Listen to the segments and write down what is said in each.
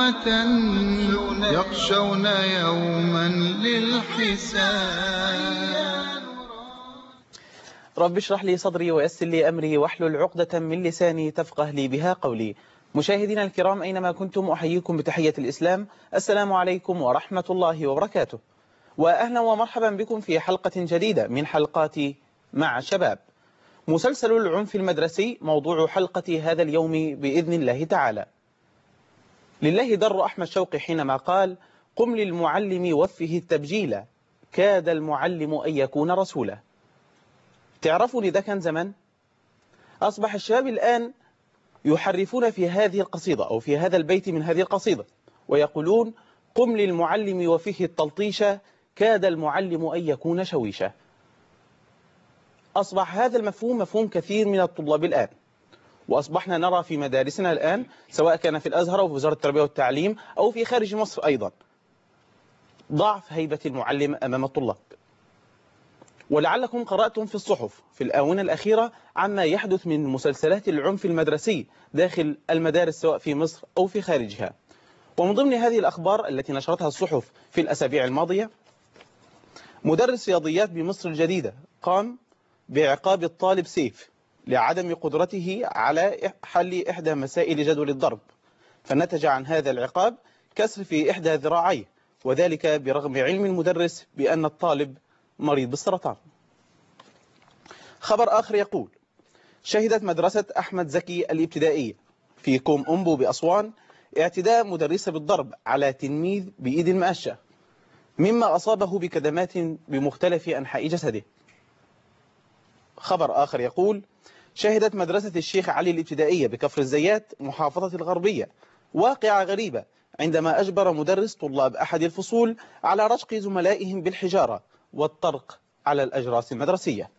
أمة يخشون يوما للحساب رب اشرح لي صدري ويسر لي أمري واحلل عقدة من لساني تفقه لي بها قولي مشاهدينا الكرام أينما كنتم أحييكم بتحية الإسلام السلام عليكم ورحمة الله وبركاته وأهلا ومرحبا بكم في حلقة جديدة من حلقات مع شباب مسلسل العنف المدرسي موضوع حلقة هذا اليوم بإذن الله تعالى لله در أحمد شوقي حينما قال قم للمعلم وفه التبجيل كاد المعلم أن يكون رسولا تعرفوا لده كان زمان أصبح الشباب الآن يحرفون في هذه القصيدة أو في هذا البيت من هذه القصيدة ويقولون قم للمعلم وفيه التلطيش كاد المعلم أن يكون شويشا أصبح هذا المفهوم مفهوم كثير من الطلاب الآن وأصبحنا نرى في مدارسنا الآن سواء كان في الأزهر أو في وزارة التربية والتعليم أو في خارج مصر أيضا ضعف هيبة المعلم أمام الطلاب ولعلكم قرأتم في الصحف في الآونة الأخيرة عما يحدث من مسلسلات العنف المدرسي داخل المدارس سواء في مصر أو في خارجها ومن ضمن هذه الأخبار التي نشرتها الصحف في الأسابيع الماضية مدرس رياضيات بمصر الجديدة قام بعقاب الطالب سيف لعدم قدرته على حل إحدى مسائل جدول الضرب فنتج عن هذا العقاب كسر في إحدى ذراعيه وذلك برغم علم المدرس بأن الطالب مريض بالسرطان خبر آخر يقول شهدت مدرسة أحمد زكي الابتدائية في كوم أمبو بأسوان اعتداء مدرسة بالضرب على تلميذ بإيد مأشة مما أصابه بكدمات بمختلف أنحاء جسده خبر آخر يقول شهدت مدرسة الشيخ علي الابتدائية بكفر الزيات محافظة الغربية واقعة غريبة عندما أجبر مدرس طلاب أحد الفصول على رشق زملائهم بالحجارة والطرق على الأجراس المدرسية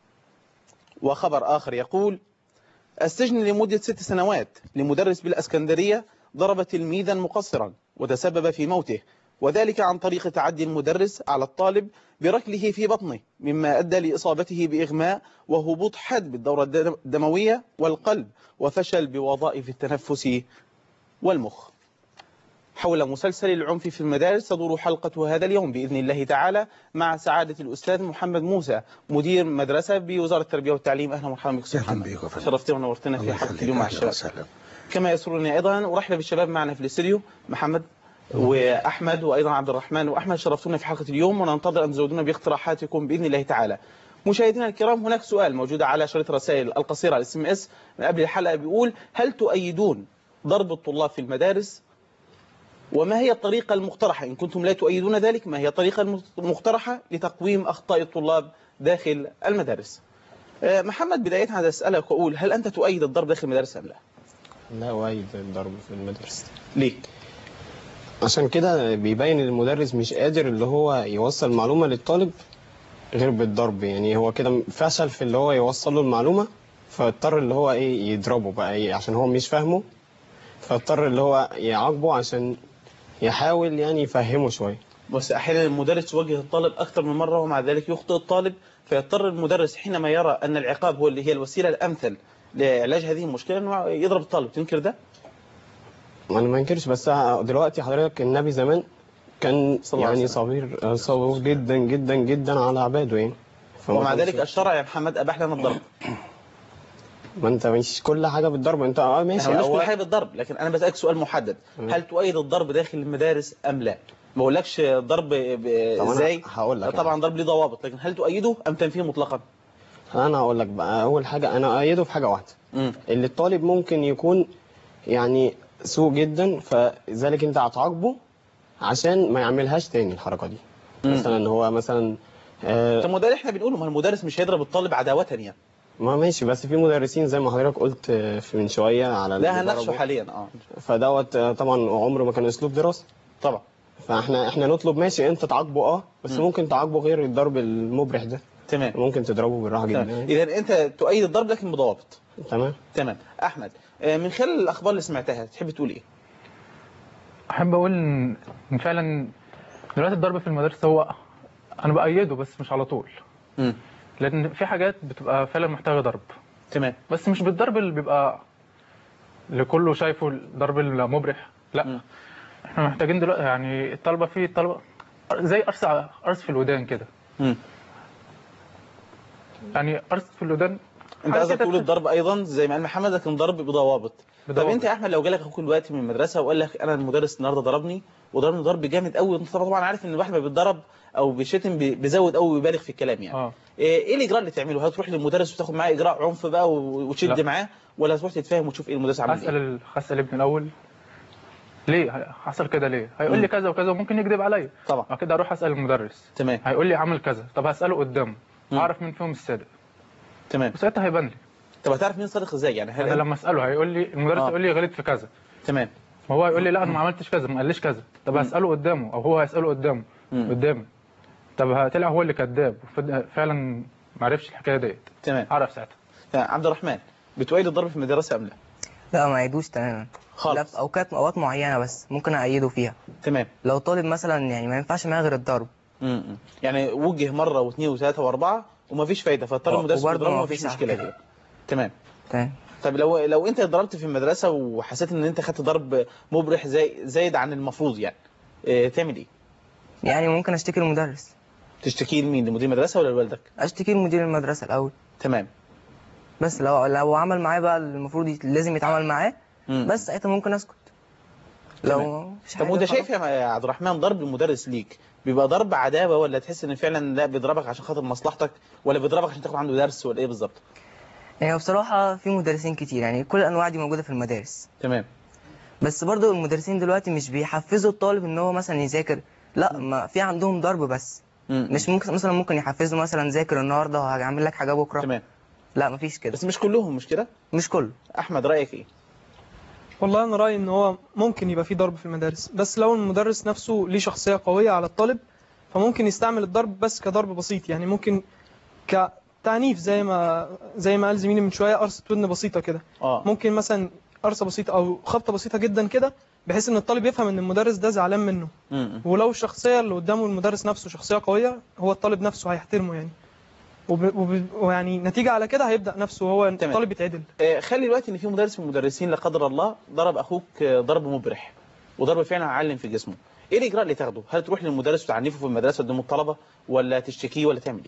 وخبر آخر يقول السجن لمدة ست سنوات لمدرس بالأسكندرية ضرب تلميذا مقصرا وتسبب في موته وذلك عن طريق تعدي المدرس على الطالب بركله في بطنه مما أدى لإصابته بإغماء وهبوط حاد بالدورة الدموية والقلب وفشل بوظائف التنفس والمخ حول مسلسل العنف في المدارس تدور حلقة هذا اليوم بإذن الله تعالى مع سعادة الأستاذ محمد موسى مدير مدرسة بوزارة التربية والتعليم أهلا ومرحبا بك أستاذ محمد شرفتنا ونورتنا في حلقة اليوم مع الشباب كما يسرني أيضا أرحب بالشباب معنا في الاستديو محمد وأحمد وأيضا عبد الرحمن وأحمد شرفتونا في حلقة اليوم وننتظر أن تزودونا باقتراحاتكم بإذن الله تعالى مشاهدينا الكرام هناك سؤال موجود على شريط الرسائل القصيرة على السم اس من قبل الحلقة بيقول هل تؤيدون ضرب الطلاب في المدارس وما هي الطريقة المقترحة إن كنتم لا تؤيدون ذلك ما هي الطريقة المقترحة لتقويم أخطاء الطلاب داخل المدارس محمد بداية هذا أسألك وأقول هل أنت تؤيد الضرب داخل المدارس أم لا لا أؤيد الضرب في المدرسة ليه عشان كده بيبين المدرس مش قادر اللي هو يوصل معلومة للطالب غير بالضرب يعني هو كده فشل في اللي هو يوصل له المعلومة فاضطر اللي هو ايه يضربه بقى ايه عشان هو مش فاهمه فاضطر اللي هو يعاقبه عشان يحاول يعني يفهمه شوية بس أحيانا المدرس يوجه الطالب أكثر من مرة ومع ذلك يخطئ الطالب فيضطر المدرس حينما يرى أن العقاب هو اللي هي الوسيلة الأمثل لعلاج هذه المشكلة أنه يضرب الطالب تنكر ده؟ انا ما انكرش بس دلوقتي حضرتك النبي زمان كان يعني صبير صبور جدا جدا جدا على عباده يعني ومع ذلك الشرع يا محمد اباح لنا الضرب ما انت مش كل حاجه بالضرب انت اه ماشي انا مش كل حاجه بالضرب لكن انا بسالك سؤال محدد هل تؤيد الضرب داخل المدارس ام لا ما بقولكش ضرب ازاي هقول لك طبعا ضرب ليه ضوابط لكن هل تؤيده ام تنفيه مطلقا انا هقول لك بقى اول حاجه انا اؤيده في حاجه واحده م. اللي الطالب ممكن يكون يعني سوء جدا فذلك انت هتعاقبه عشان ما يعملهاش تاني الحركه دي مم. مثلا هو مثلا آه طب ما ده اللي احنا بنقوله ما المدرس مش هيضرب الطالب عداوه يعني ما ماشي بس في مدرسين زي ما حضرتك قلت آه، في من شويه على لا اللي هنناقشه ضربوا. حاليا اه فدوت آه، طبعا عمره ما كان اسلوب دراسه طبعا فاحنا احنا نطلب ماشي انت تعاقبه اه بس مم. ممكن تعاقبه غير الضرب المبرح ده تمام ممكن تضربه بالراحه تمام جدا اذا انت تؤيد الضرب لكن بضوابط تمام تمام احمد آه، من خلال الاخبار اللي سمعتها تحب تقول ايه احب اقول ان إن فعلا دلوقتي الضرب في المدارس هو انا بايده بس مش على طول امم لان في حاجات بتبقى فعلا محتاجه ضرب تمام بس مش بالضرب اللي بيبقى اللي كله شايفه الضرب المبرح مم. لا احنا محتاجين دلوقتي يعني الطلبه في الطلبه زي قرص قرص في الودان كده مم. يعني قرص في الودان انت حاجة قصدك كده تقول الضرب ايضا زي ما قال محمد لكن ضرب بضوابط طب بضوابط. انت يا احمد لو جالك اخوك دلوقتي من المدرسه وقال لك انا المدرس النهارده ضربني وضربني ضرب جامد قوي انت طبعا عارف ان الواحد ما بيتضرب او بيشتم بي- بيزود قوي ويبالغ في الكلام يعني اه ايه إيه الاجراء اللي تعمله هتروح للمدرس وتاخد معاه اجراء عنف بقى و- وتشد لا. معاه ولا تروح تتفاهم وتشوف ايه المدرس عمل هسال ايه ال- هسال ابني الاول ليه حصل كده ليه هيقول مم. لي كذا وكذا وممكن يكذب عليا طبعا بعد كده اروح اسال المدرس تمام هيقول لي عمل كذا طب هساله قدامه مم. اعرف مين فيهم الصادق تمام وساعتها هيبان لي طب هتعرف مين صادق ازاي يعني هل لما اساله هيقول لي المدرس آه. يقول لي غلط في كذا تمام ما هو يقول لي لا انا ما عملتش كذا ما قاليش كذا طب مم. هساله قدامه او هو هيساله قدامه مم. قدامي طب طلع هو اللي كذاب وفد- فعلا ما عرفش الحكايه ديت تمام اعرف ساعتها تمام. عبد الرحمن بتؤيد الضرب في المدرسه ام لا لا ما يعيدوش تماما لا خالص في اوقات اوقات معينه بس ممكن اعيده فيها تمام لو طالب مثلا يعني ما ينفعش معاه غير الضرب م-م. يعني وجه مره واثنين وثلاثه واربعه ومفيش فايده فاضطر آه، المدرس وبرضه يضربه ما مفيش فيش مشكله أحكام. كده تمام تمام طب لو لو انت اتضربت في المدرسه وحسيت ان انت خدت ضرب مبرح زي زايد عن المفروض يعني اه تعمل ايه؟ يعني ممكن اشتكي للمدرس تشتكي لمين؟ لمدير المدرسه ولا لوالدك؟ اشتكي لمدير المدرسه الاول تمام بس لو لو عمل معاه بقى المفروض يت- لازم يتعامل معاه م-م. بس ساعتها ممكن اسكت لو مفيش طب حاجة وانت خلاص. شايف يا عبد الرحمن ضرب المدرس ليك بيبقى ضرب عداوه ولا تحس ان فعلا لا بيضربك عشان خاطر مصلحتك ولا بيضربك عشان تاخد عنده درس ولا ايه بالظبط؟ يعني بصراحه في مدرسين كتير يعني كل الانواع دي موجوده في المدارس تمام بس برضو المدرسين دلوقتي مش بيحفزوا الطالب ان هو مثلا يذاكر لا ما في عندهم ضرب بس م-م. مش ممكن مثلا ممكن يحفزوا مثلا ذاكر النهارده وهعمل لك حاجه بكره تمام لا مفيش كده بس مش كلهم مش كده؟ مش كله احمد رايك ايه؟ والله انا رايي ان هو ممكن يبقى فيه ضرب في المدارس بس لو المدرس نفسه ليه شخصيه قويه على الطالب فممكن يستعمل الضرب بس كضرب بسيط يعني ممكن كتعنيف زي ما زي ما قال زميلي من شويه قرصه ودن بسيطه كده اه ممكن مثلا قرصه بسيطه او خبطه بسيطه جدا كده بحيث ان الطالب يفهم ان المدرس ده زعلان منه م-م. ولو الشخصيه اللي قدامه المدرس نفسه شخصيه قويه هو الطالب نفسه هيحترمه يعني وب... وب... ويعني نتيجه على كده هيبدا نفسه هو تمام. الطالب يتعدل آه، خلي دلوقتي ان في مدرس من المدرسين لا قدر الله ضرب اخوك آه، ضرب مبرح وضرب فعلا علم في جسمه ايه الاجراء اللي تاخده هل تروح للمدرس وتعنفه في المدرسه قدام الطلبه ولا تشتكيه ولا تعمل ايه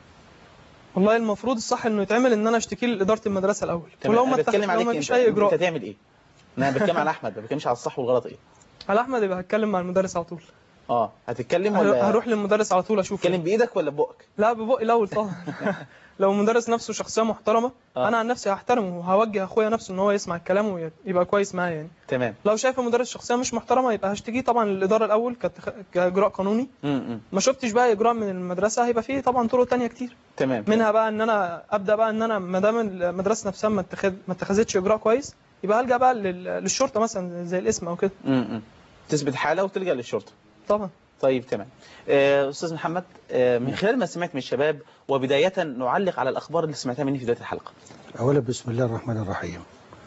والله المفروض الصح انه يتعمل ان انا اشتكي لاداره المدرسه الاول تمام ولو انا ما اتخ- بتكلم لو عليك ما انت فيش اي انت اجراء تعمل ايه انا بتكلم على احمد ما بتكلمش على الصح والغلط ايه على احمد يبقى هتكلم مع المدرس على طول اه هتتكلم هر- ولا هروح للمدرس على طول اشوف تتكلم بايدك ولا ببقك لا ببقي الاول طبعا لو المدرس نفسه شخصيه محترمه آه. انا عن نفسي هحترمه وهوجه اخويا نفسه ان هو يسمع الكلام ويبقى كويس معايا يعني تمام لو شايف المدرس شخصيه مش محترمه يبقى هشتكيه طبعا للاداره الاول كاتخ... كاجراء قانوني م-م. ما شفتش بقى اجراء من المدرسه هيبقى فيه طبعا طرق تانية كتير تمام منها بقى ان انا ابدا بقى ان انا ما دام المدرسه نفسها ما اتخذ ما اتخذتش اجراء كويس يبقى هلجا بقى لل... للشرطه مثلا زي الاسم او كده م-م. تثبت حاله وتلجا للشرطه طبعا طيب تمام آه، استاذ محمد آه، من خلال ما سمعت من الشباب وبدايه نعلق على الاخبار اللي سمعتها مني في بدايه الحلقه أولا بسم الله الرحمن الرحيم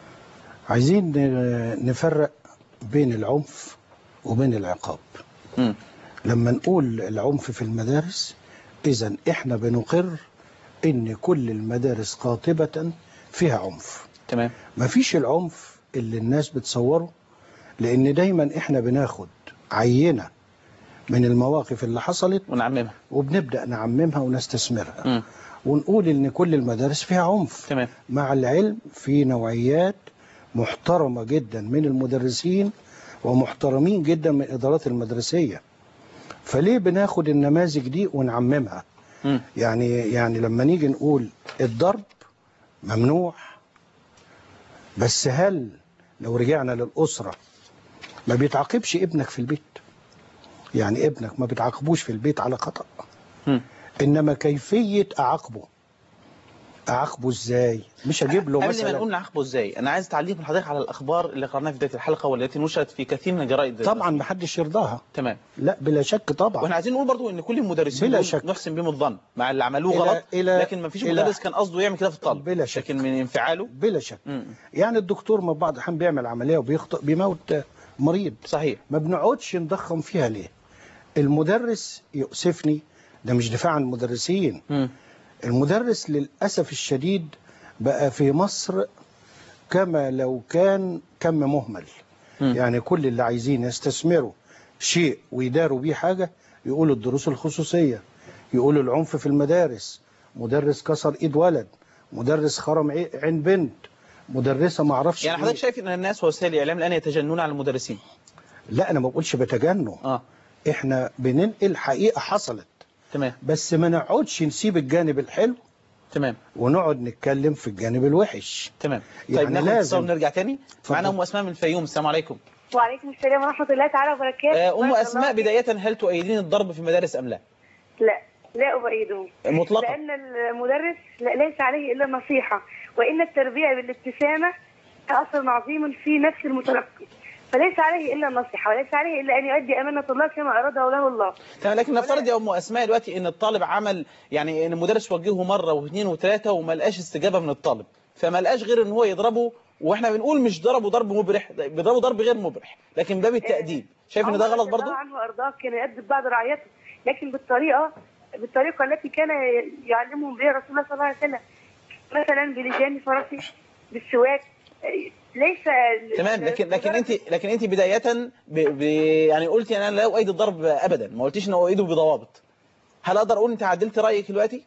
عايزين ن- نفرق بين العنف وبين العقاب م. لما نقول العنف في المدارس إذا إحنا بنقر إن كل المدارس قاطبة فيها عنف تمام مفيش العنف اللي الناس بتصوره لأن دايما إحنا بناخد عينة من المواقف اللي حصلت ونعممها وبنبدأ نعممها ونستثمرها م. ونقول إن كل المدارس فيها عنف تمام مع العلم في نوعيات محترمة جدا من المدرسين ومحترمين جدا من الإدارات المدرسية فليه بناخد النماذج دي ونعممها م. يعني يعني لما نيجي نقول الضرب ممنوع بس هل لو رجعنا للأسرة ما بيتعاقبش ابنك في البيت يعني ابنك ما بتعاقبوش في البيت على خطأ م. إنما كيفية أعاقبه أعاقبه إزاي مش هجيب له قبل ما مثلا نقول نعاقبه ازاي انا عايز تعليق من حضرتك على الاخبار اللي قرأناها في بدايه الحلقه والتي نشرت في كثير من الجرائد طبعا ما حدش يرضاها تمام لا بلا شك طبعا واحنا عايزين نقول برضو ان كل المدرسين بلا دول شك. نحسن بهم الظن مع اللي عملوه إلى- غلط إلى- لكن ما فيش إلى- مدرس كان قصده يعمل كده في الطالب بلا شك. لكن من انفعاله بلا شك م. يعني الدكتور ما بعض الأحيان بيعمل عملية وبيخطئ بيموت مريض صحيح ما بنقعدش نضخم فيها ليه المدرس يؤسفني ده مش دفاع عن المدرسين م. المدرس للأسف الشديد بقى في مصر كما لو كان كم مهمل مم. يعني كل اللي عايزين يستثمروا شيء ويداروا بيه حاجة يقولوا الدروس الخصوصية يقولوا العنف في المدارس مدرس كسر ايد ولد مدرس خرم عي- عين بنت مدرسة ما اعرفش يعني إيه. حضرتك شايف ان الناس ووسائل الاعلام الان يتجنون على المدرسين لا انا ما بقولش بتجنن اه احنا بننقل حقيقة حصلت تمام بس ما نقعدش نسيب الجانب الحلو تمام ونقعد نتكلم في الجانب الوحش تمام يعني طيب ناخد لازم. اتصال ونرجع تاني اتفضل. معانا ام اسماء من الفيوم السلام عليكم وعليكم السلام ورحمة الله تعالى وبركاته آه، ام بارك اسماء الله بدايه هل تؤيدين الضرب في المدارس ام لا فيك. لا لا أؤيده مطلقا لأن المدرس لا- ليس عليه إلا النصيحة وإن التربية بالابتسامة أثر عظيم في نفس المتلقي فليس عليه إلا النصيحة وليس عليه إلا أن يؤدي أمانة الله كما أراده له الله تمام لكن نفترض يا ام اسماء دلوقتي ان الطالب عمل يعني ان المدرس وجهه مره واثنين وثلاثه وما لقاش استجابه من الطالب فما لقاش غير ان هو يضربه واحنا بنقول مش ضربه ضرب مبرح بيضربه ضرب غير مبرح لكن باب التاديب شايف ان ده عمر غلط رضي برضه الله عنه وأرضاه كان يؤدب بعض رعيته لكن بالطريقة بالطريقة التي كان يعلمهم بها رسول الله صلى الله عليه وسلم مثلا بلجام فرسه بالسواك ليس تمام لكن لكن انت لكن انت بدايه ب... ب... يعني قلتي انا لا اؤيد الضرب ابدا ما قلتيش ان اؤيده بضوابط هل اقدر اقول انت عدلت رايك دلوقتي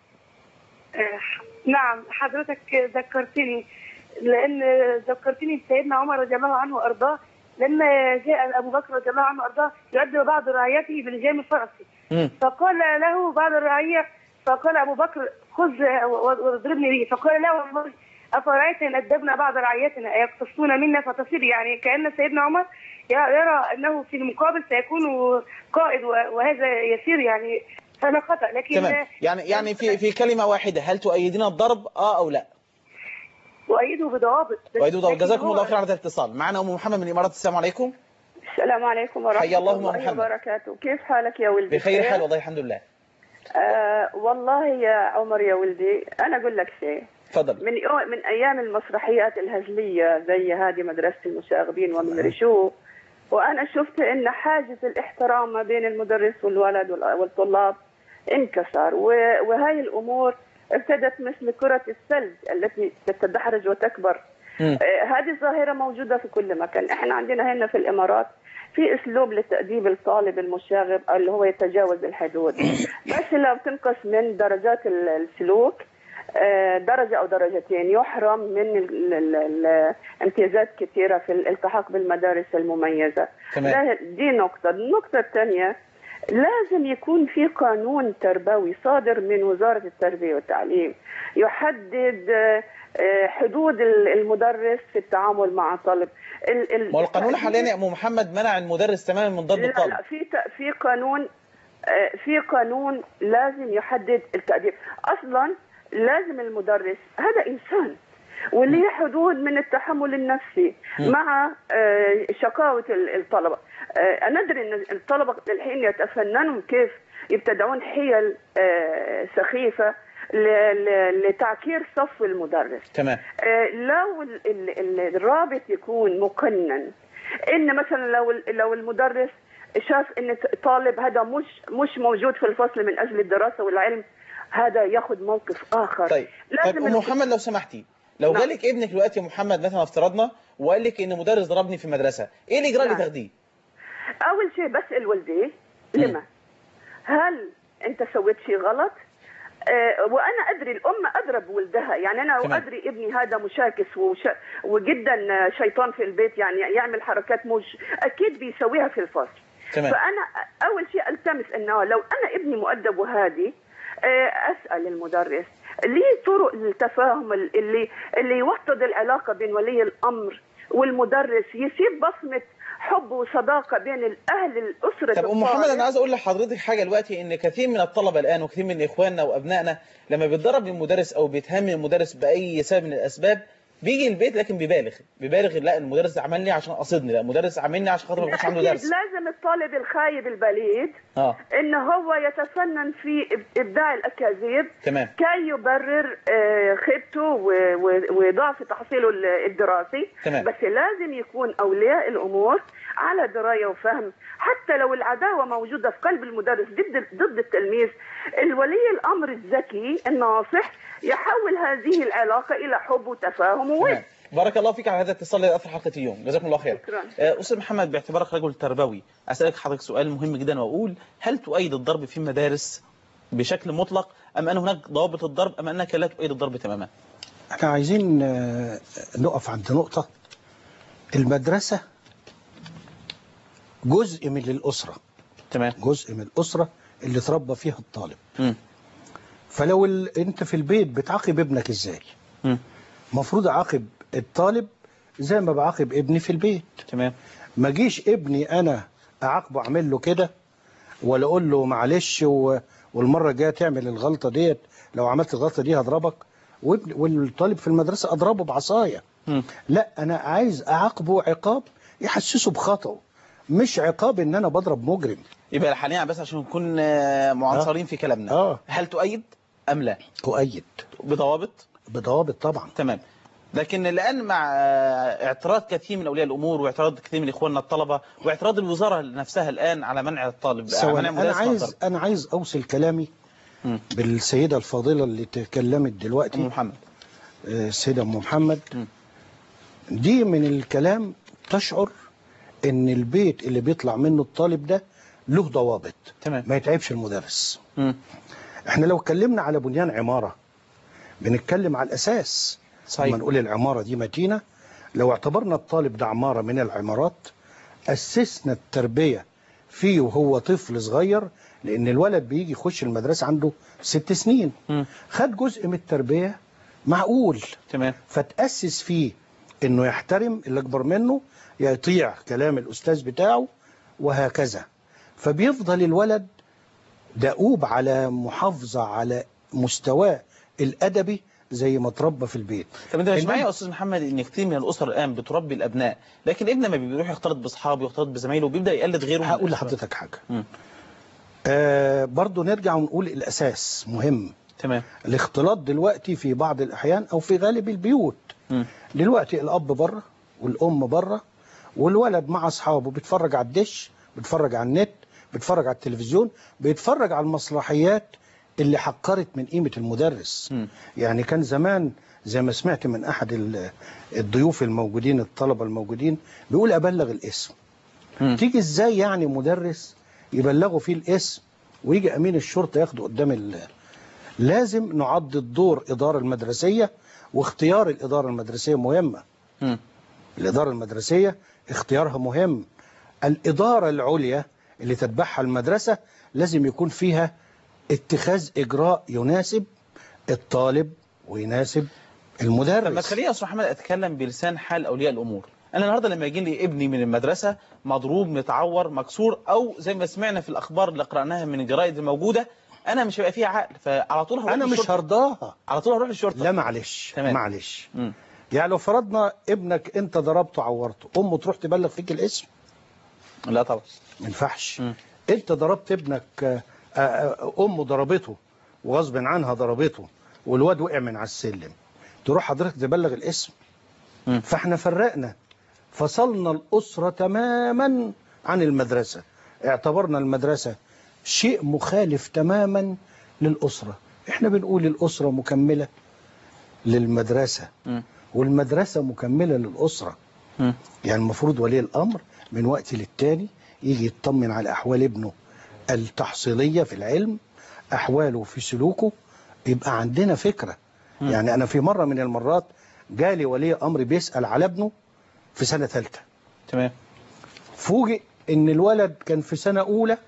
آه، نعم حضرتك ذكرتني لان ذكرتني بسيدنا عمر رضي الله عنه وارضاه لما جاء ابو بكر رضي الله عنه وارضاه يؤدب بعض رعيته بلجام فرسه مم. فقال له بعض الرعيه فقال ابو بكر خذ واضربني به فقال له عمر افرايت ان ادبنا بعض رعيتنا ايقتصون منا فتصير يعني كان سيدنا عمر يرى انه في المقابل سيكون قائد وهذا يسير يعني هذا خطا لكن تمام يعني يعني في في كلمه واحده هل تؤيدين الضرب اه او لا وايده بضوابط بس- وايدوا ضرب لكن جزاكم هو- الله خير على هذا الاتصال معنا ام محمد من الامارات السلام عليكم السلام عليكم ورحمة حيا الله أم الله محمد. وبركاته كيف حالك يا ولدي بخير حال والله الحمد لله آه والله يا عمر يا ولدي أنا أقول لك شيء تفضل من يو- من أيام المسرحيات الهزلية زي هذه مدرسة المشاغبين ومن رشوه وأنا شفت إن حاجز الاحترام ما بين المدرس والولد وال- والطلاب انكسر و- وهاي الأمور ابتدت مثل كرة الثلج التي تتدحرج وتكبر مم. آه، هذه الظاهرة موجودة في كل مكان احنا عندنا هنا في الإمارات في أسلوب لتأديب الطالب المشاغب اللي هو يتجاوز الحدود بس لو تنقص من درجات ال- السلوك آه، درجة أو درجتين يحرم من ال- ال- ال- امتيازات كثيرة في الالتحاق بالمدارس المميزة تمام. ده- دي نقطة النقطة الثانية لازم يكون في قانون تربوي صادر من وزارة التربية والتعليم يحدد آه، آه، حدود ال- المدرس في التعامل مع الطالب ال- ال- ما هو القانون حاليا يا ام محمد منع المدرس تماما من ضرب لا الطالب لا في ت- في قانون آه، في قانون لازم يحدد التأديب أصلا لازم المدرس هذا إنسان وليه حدود من التحمل النفسي مم. مع آه، شقاوة ال- الطلبة آه، أنا أدري أن الطلبة الحين يتفننون كيف يبتدعون حيل آه، سخيفة ل- ل- لتعكير صف المدرس تمام آه، لو ال- ال- ال- الرابط يكون مقنن ان مثلا لو ال- لو المدرس شاف ان طالب هذا مش مش موجود في الفصل من اجل الدراسه والعلم هذا ياخذ موقف اخر طيب طيب لازم ام ال- محمد لو سمحتي لو نعم. جالك ابنك دلوقتي يا محمد مثلا افترضنا وقال لك ان مدرس ضربني في المدرسه ايه الاجراء اللي نعم. تاخديه اول شيء بسال والديه لما هل انت سويت شيء غلط آه وانا ادري الام ادرى بولدها يعني انا تمام. ادري ابني هذا مشاكس وش وجدا آه، شيطان في البيت يعني يعمل حركات مش اكيد بيسويها في الفصل تمام فانا اول شيء التمس انه لو انا ابني مؤدب وهادي آه، اسال المدرس ليه طرق للتفاهم اللي اللي يوطد العلاقه بين ولي الامر والمدرس يسيب بصمه حب وصداقه بين الاهل الاسره طب ام محمد انا عايز اقول لحضرتك حاجه دلوقتي ان كثير من الطلبه الان وكثير من اخواننا وابنائنا لما بيتضرب من المدرس او بيتهم من المدرس باي سبب من الاسباب بيجي البيت لكن بيبالغ بيبالغ لا المدرس ده عمل لي عشان قصدني لا المدرس عملني عشان خاطر ما يكونش عنده أكيد درس لازم الطالب الخايب البليد اه ان هو يتفنن في إب- ابداع الاكاذيب تمام كي يبرر آه، خيبته و- و- وضعف تحصيله ال- الدراسي تمام. بس لازم يكون اولياء الامور على درايه وفهم حتى لو العداوه موجوده في قلب المدرس ضد ضد التلميذ الولي الامر الذكي الناصح يحول هذه العلاقه الى حب وتفاهم وود تمام بارك الله فيك على هذا الاتصال الذي اثر حلقه اليوم جزاكم الله خير شكرا آه، استاذ محمد باعتبارك رجل تربوي اسالك حضرتك سؤال مهم جدا واقول هل تؤيد الضرب في المدارس بشكل مطلق ام ان هناك ضوابط الضرب ام انك لا تؤيد الضرب تماما احنا عايزين آه، نقف عند نقطة المدرسة جزء من الأسرة تمام جزء من الأسرة اللي تربى فيها الطالب مم. فلو ال... انت في البيت بتعاقب ابنك ازاي مم. المفروض اعاقب الطالب زي ما بعاقب ابني في البيت تمام ما جيش ابني انا اعاقبه اعمل له كده ولا اقول له معلش و... والمره الجايه تعمل الغلطه ديت لو عملت الغلطه دي هضربك وابن... والطالب في المدرسه اضربه بعصايه مم. لا انا عايز اعاقبه عقاب يحسسه بخطأه مش عقاب ان انا بضرب مجرم يبقى حاليا بس عشان نكون آه، معنصرين في كلامنا اه هل تؤيد ام لا اؤيد بضوابط بضوابط طبعا تمام لكن الان مع آه، اعتراض كثير من اولياء الامور واعتراض كثير من اخواننا الطلبه واعتراض الوزاره نفسها الان على منع الطالب سواء منع انا المدرس من عايز الضرب. انا عايز اوصل كلامي مم. بالسيده الفاضله اللي تكلمت دلوقتي ام محمد آه، السيده ام محمد مم. دي من الكلام تشعر ان البيت اللي بيطلع منه الطالب ده له ضوابط تمام ما يتعبش المدرس مم. احنا لو اتكلمنا على بنيان عماره بنتكلم على الاساس صحيح. لما نقول العماره دي متينه لو اعتبرنا الطالب ده عماره من العمارات اسسنا التربيه فيه وهو طفل صغير لان الولد بيجي يخش المدرسه عنده ست سنين مم. خد جزء من التربيه معقول تمام فتأسس فيه انه يحترم اللي اكبر منه يطيع كلام الاستاذ بتاعه وهكذا فبيفضل الولد دؤوب على محافظة على مستواه الادبي زي ما اتربى في البيت طب انت مش إنما- معايا يا استاذ محمد ان كتير من الاسر الان بتربي الابناء لكن ابنه ما بيروح يختلط باصحابه يختلط بزمايله وبيبدا يقلد غيره من هقول الأشباه. لحضرتك حاجة مم. آه برضو نرجع ونقول الاساس مهم تمام الاختلاط دلوقتي في بعض الاحيان او في غالب البيوت مم. دلوقتي الاب بره والام بره والولد مع اصحابه بيتفرج على الدش بيتفرج على النت بيتفرج على التلفزيون بيتفرج على المسرحيات اللي حقرت من قيمه المدرس مم. يعني كان زمان زي ما سمعت من احد ال- الضيوف الموجودين الطلبه الموجودين بيقول ابلغ الاسم مم. تيجي ازاي يعني مدرس يبلغوا فيه الاسم ويجي امين الشرطه ياخده قدام ال... لازم نعضد دور اداره المدرسيه واختيار الاداره المدرسيه مهمه مم. الاداره المدرسيه اختيارها مهم الاداره العليا اللي تتبعها المدرسه لازم يكون فيها اتخاذ اجراء يناسب الطالب ويناسب طب ما المدرس تخليني يا استاذ محمد اتكلم بلسان حال اولياء الامور انا النهارده لما يجي لي ابني من المدرسه مضروب متعور مكسور او زي ما سمعنا في الاخبار اللي قراناها من الجرائد الموجوده انا مش هيبقى فيها عقل فعلى طول هروح انا مش للشرطة. هرضاها على طول هروح للشرطه لا معلش تمام. معلش مم. يعني لو فرضنا ابنك انت ضربته عورته امه تروح تبلغ فيك الاسم لا طبعا ما ينفعش مم. انت ضربت ابنك آه، آه، امه ضربته وغصب عنها ضربته والواد وقع من على السلم تروح حضرتك تبلغ الاسم مم. فاحنا فرقنا فصلنا الاسره تماما عن المدرسه اعتبرنا المدرسه شيء مخالف تماما للاسره احنا بنقول الاسره مكمله للمدرسه مم. والمدرسه مكمله للاسره مم. يعني المفروض ولي الامر من وقت للتاني يجي يطمن على احوال ابنه التحصيليه في العلم احواله في سلوكه يبقى عندنا فكره مم. يعني انا في مره من المرات جالي ولي امر بيسال على ابنه في سنه ثالثه تمام فوجئ ان الولد كان في سنه اولى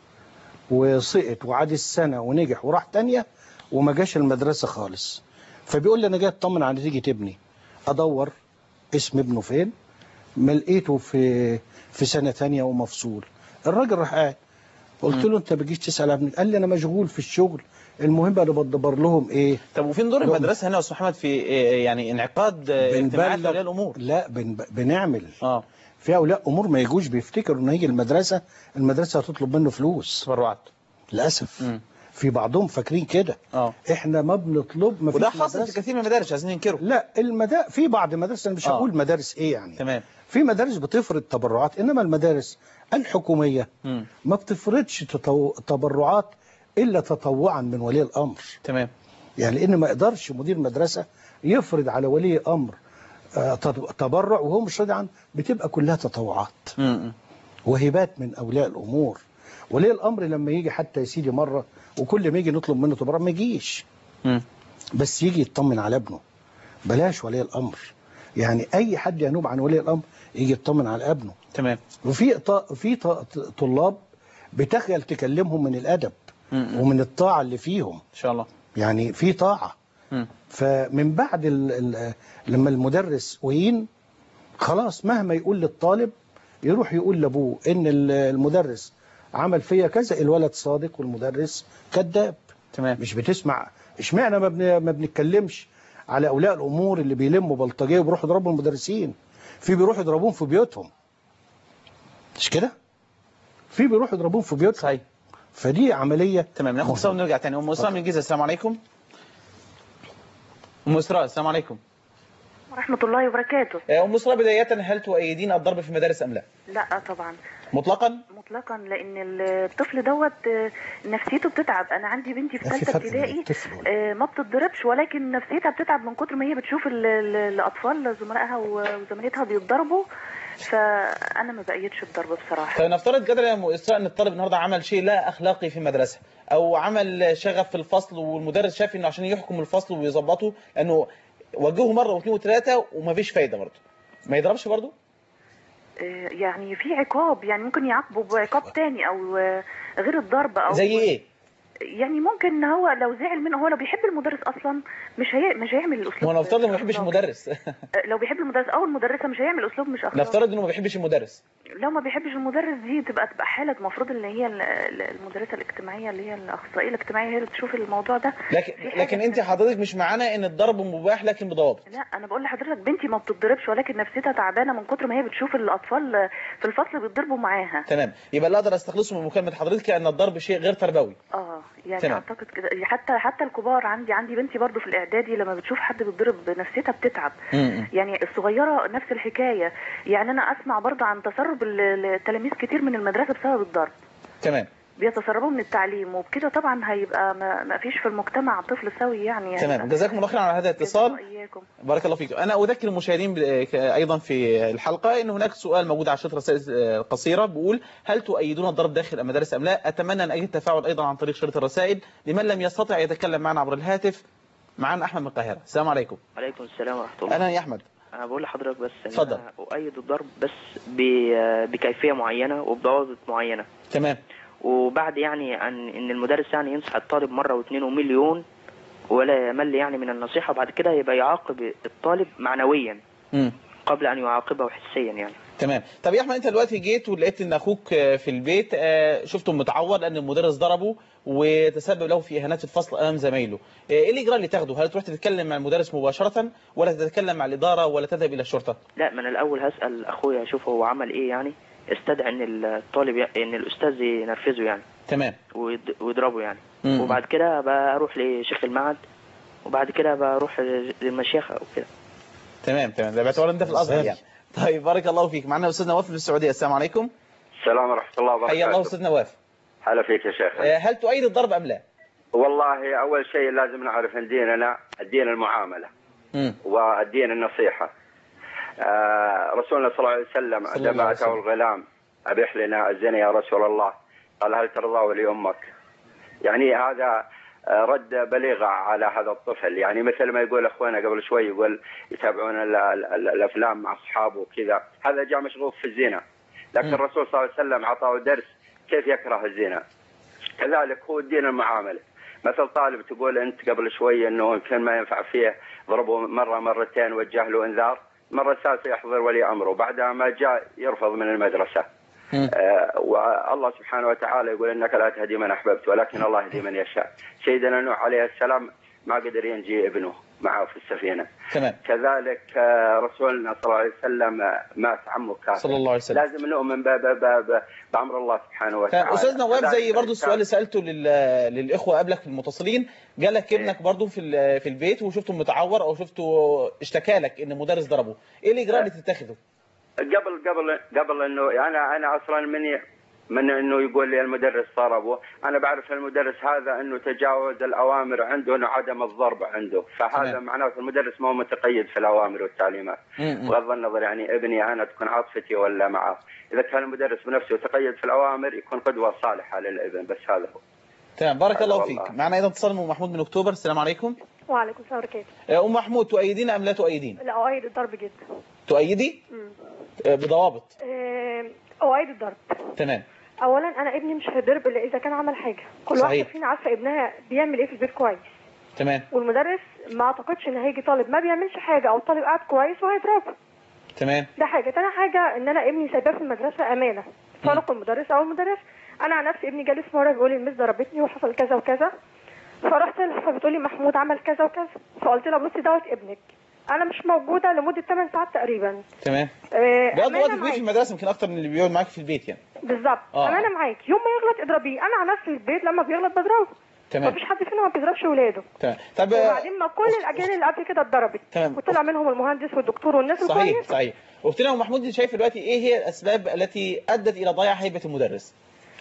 وسقط وعاد السنه ونجح وراح تانية وما جاش المدرسه خالص فبيقول لي انا جاي اطمن على نتيجه ابني ادور اسم ابنه فين ما لقيته في في سنه ثانيه ومفصول الراجل راح قاعد قلت له انت بتجيش تسال عن ابنك قال لي انا مشغول في الشغل المهم انا بدبر لهم ايه طب وفين دور لهم. المدرسه هنا يا استاذ محمد في آه، يعني انعقاد آه، اجتماعات بنبلغ- اولياء الامور لا بن بنعمل اه في اولياء امور ما يجوش بيفتكروا انه يجي المدرسه المدرسه هتطلب منه فلوس تبرعات للاسف مم. في بعضهم فاكرين كده اه احنا ما بنطلب ما وده فيش حاصل في مدرسة. كثير من المدارس مش عايزين ننكره لا المدا في بعض مدارس انا مش آه. هقول مدارس ايه يعني تمام في مدارس بتفرض تبرعات انما المدارس الحكوميه مم. ما بتفرضش تطو... تبرعات الا تطوعا من ولي الامر تمام يعني لان ما يقدرش مدير مدرسه يفرض على ولي امر آه، تط- تبرع وهو مش راضي عنه بتبقى كلها تطوعات م- م. وهبات من اولياء الامور وليه الامر لما يجي حتى يا سيدي مره وكل ما يجي نطلب منه تبرع ما يجيش م. بس يجي يطمن على ابنه بلاش ولي الامر يعني اي حد ينوب عن ولي الامر يجي يطمن على ابنه تمام وفي ط- في ط- طلاب بتخجل تكلمهم من الادب م- م. ومن الطاعه اللي فيهم ان شاء الله يعني في طاعه م. فمن بعد ال ال لما المدرس وين خلاص مهما يقول للطالب يروح يقول لابوه ان ال- المدرس عمل فيا كذا الولد صادق والمدرس كذاب تمام مش بتسمع اشمعنى ما, بن... ما بنتكلمش على اولياء الامور اللي بيلموا بلطجيه وبيروحوا يضربوا المدرسين في بيروحوا يضربوهم في بيوتهم مش كده في بيروحوا يضربوهم في بيوتهم صحيح فدي عمليه تمام ناخد صوت ونرجع تاني ام اسراء من الجيزه السلام عليكم ام اسراء السلام عليكم ورحمة الله وبركاته ام اسراء بدايه هل تؤيدين الضرب في المدارس ام لا لا طبعا مطلقا مطلقا لان الطفل دوت آه، نفسيته بتتعب انا عندي بنتي في في ثالثه فرق بين ابتدائي الطفل آه، ما بتتضربش ولكن نفسيتها بتتعب من كتر ما هي بتشوف ال- ال- الاطفال زملائها وزميلتها بيتضربوا فانا ما بأيدش الضرب بصراحه طيب نفترض جدلا يا ام اسراء ان الطالب النهارده عمل شيء لا اخلاقي في المدرسه او عمل شغف في الفصل والمدرس شاف انه عشان يحكم الفصل ويظبطه لانه وجهه مره واثنين وثلاثه ومفيش فايده برضه ما يضربش برضه آه، يعني في عقاب يعني ممكن يعاقبه بعقاب تاني او آه، غير الضرب او زي ايه يعني ممكن ان هو لو زعل منه هو لو بيحب المدرس اصلا مش هي مش هيعمل الاسلوب ما هو نفترض انه ما بيحبش أخلاقي. المدرس لو بيحب المدرس او المدرسه مش هيعمل اسلوب مش اخلاقي نفترض انه ما بيحبش المدرس لو ما بيحبش المدرس دي تبقى تبقى حاله المفروض ان هي ال- ال- المدرسه الاجتماعيه اللي هي الاخصائيه الاجتماعيه هي اللي تشوف الموضوع ده لكن في حاجة لكن انت حضرتك مش معانا ان الضرب مباح لكن بضوابط لا انا بقول لحضرتك بنتي ما بتتضربش ولكن نفسيتها تعبانه من كتر ما هي بتشوف الاطفال في الفصل بيتضربوا معاها تمام يبقى اللي اقدر استخلصه من مكالمه حضرتك ان الضرب شيء غير تربوي اه يعني تمام. اعتقد كده حتى حتى الكبار عندي عندي بنتي برضو في الاعدادي لما بتشوف حد بيتضرب نفسيتها بتتعب م-م. يعني الصغيره نفس الحكايه يعني انا اسمع برضو عن تسرب ال- التلاميذ كتير من المدرسه بسبب الضرب تمام بيتسربوا من التعليم وبكده طبعا هيبقى ما, ما فيش في المجتمع طفل سوي يعني, يعني تمام جزاكم الله خيرا على هذا الاتصال إياكم. بارك الله فيكم انا اذكر المشاهدين ب- ك- ايضا في الحلقه ان هناك سؤال موجود على شريط رسائل آه، قصيره بيقول هل تؤيدون الضرب داخل المدارس ام لا اتمنى ان اجد تفاعل ايضا عن طريق شريط الرسائل لمن لم يستطع يتكلم معنا عبر الهاتف معنا احمد من القاهره السلام عليكم عليكم السلام ورحمة الله اهلا يا احمد أنا بقول لحضرتك بس إن اتفضل. أنا أؤيد الضرب بس ب- بكيفية معينة وبضوابط معينة تمام وبعد يعني أن إن المدرس يعني ينصح الطالب مرة واثنين ومليون ولا يمل يعني من النصيحة بعد كده يبقى يعاقب الطالب معنويا مم. قبل أن يعاقبه حسيا يعني تمام طب يا احمد انت دلوقتي جيت ولقيت ان اخوك آه، في البيت آه، شفته متعور لان المدرس ضربه وتسبب له في اهانات في الفصل امام زمايله آه، ايه الاجراء اللي تاخده هل تروح تتكلم مع المدرس مباشره ولا تتكلم مع الاداره ولا تذهب الى الشرطه لا من الأول هسأل أخويا أشوف هو عمل إيه يعني استدعي إن الطالب ي- إن الأستاذ ينرفزه يعني تمام ويد- ويضربه يعني مم. وبعد كده بروح لشيخ المعهد وبعد كده بروح للمشيخة وكده تمام تمام ده باعتبار انت في الازهر إزاي؟ يعني طيب بارك الله فيك معنا استاذ نواف من السعوديه السلام عليكم السلام ورحمة الله حيا الله وبركاته استاذ نواف هلا فيك يا شيخ آه، هل تؤيد الضرب ام لا والله أول شيء لازم نعرف أن ديننا الدين المعاملة مم. والدين النصيحة آه رسولنا صلى الله عليه وسلم صلى الله عندما عليه أتاه وسلم. الغلام أبيح لنا الزنا يا رسول الله قال هل ترضاه لأمك يعني هذا آه، رد بليغة على هذا الطفل يعني مثل ما يقول أخوانا قبل شوي يقول يتابعون ال- ال- ال- الأفلام مع أصحابه وكذا هذا جاء مشغوف في الزنا لكن مم. الرسول صلى الله عليه وسلم أعطاه درس كيف يكره الزنا كذلك هو الدين المعاملة مثل طالب تقول أنت قبل شوي أنه يمكن ما ينفع فيه ضربه مرة مرتين وجه له إنذار مرة الثالثة يحضر ولي أمره بعدها ما جاء يرفض من المدرسة مم. آه والله سبحانه وتعالى يقول إنك لا تهدي من أحببت ولكن الله يهدي من يشاء سيدنا نوح عليه السلام ما قدر ينجي ابنه معه في السفينة تمام كذلك آه، رسولنا صلى الله عليه وسلم آه، مات عمه كافر صلى الله عليه وسلم لازم نؤمن ب- ب- ب- ب- بأمر الله سبحانه وتعالى استاذ نواف زي كذلك برضو السؤال اللي سالته لل- للاخوه قبلك في المتصلين جالك ابنك برضو في ال- في البيت وشفته متعور او شفته اشتكى لك ان مدرس ضربه ايه الاجراء اللي تتخذه قبل قبل قبل انه انا انا اصلا مني من انه يقول لي المدرس ضربه، انا بعرف المدرس هذا انه تجاوز الاوامر عنده انه عدم الضرب عنده، فهذا تمام. معناته المدرس ما هو متقيد في الاوامر والتعليمات. مم. بغض النظر يعني ابني انا تكون عاطفتي ولا معه، اذا كان المدرس بنفسه يتقيد في الاوامر يكون قدوه صالحه للابن بس هذا هو. تمام بارك الله والله. فيك معنا ايضا اتصال من ام محمود من اكتوبر السلام عليكم وعليكم السلام وبركاته آه، ام محمود تؤيدين ام لا تؤيدين لا أؤيد الضرب جدا تؤيدي مم. آه، بضوابط آه، أؤيد الضرب تمام أولا أنا ابني مش هيضرب إلا إذا كان عمل حاجة كل صحيح. واحدة فينا عارفة ابنها بيعمل إيه في البيت كويس تمام والمدرس ما أعتقدش إن هيجي طالب ما بيعملش حاجة أو الطالب قاعد كويس وهيضربه تمام ده حاجة تاني حاجة إن أنا ابني سايباه في المدرسة أمانة فرق المدرس أو المدرس أنا عن نفسي ابني جالي في مرة بيقول لي المس ضربتني وحصل كذا وكذا فرحت لها فبتقول لي محمود عمل كذا وكذا فقلت لها بصي دوت ابنك أنا مش موجودة لمدة 8 ساعات تقريبا تمام آه، بيقضي أمانة وقت كبير في معاكي. المدرسه يمكن اكتر من اللي بيقعد معاك في البيت يعني بالظبط آه. أمانة معاك يوم ما يغلط اضربيه أنا عن نفسي في البيت لما بيغلط بضربه تمام مفيش حد فينا ما بيضربش ولاده تمام طب آه، وبعدين ما كل الأجيال اللي قبل كده اتضربت تمام وطلع منهم المهندس والدكتور والناس صحيح الكويسة صحيح اختنا ام محمود شايف دلوقتي ايه هي الاسباب التي ادت الى ضياع هيبه المدرس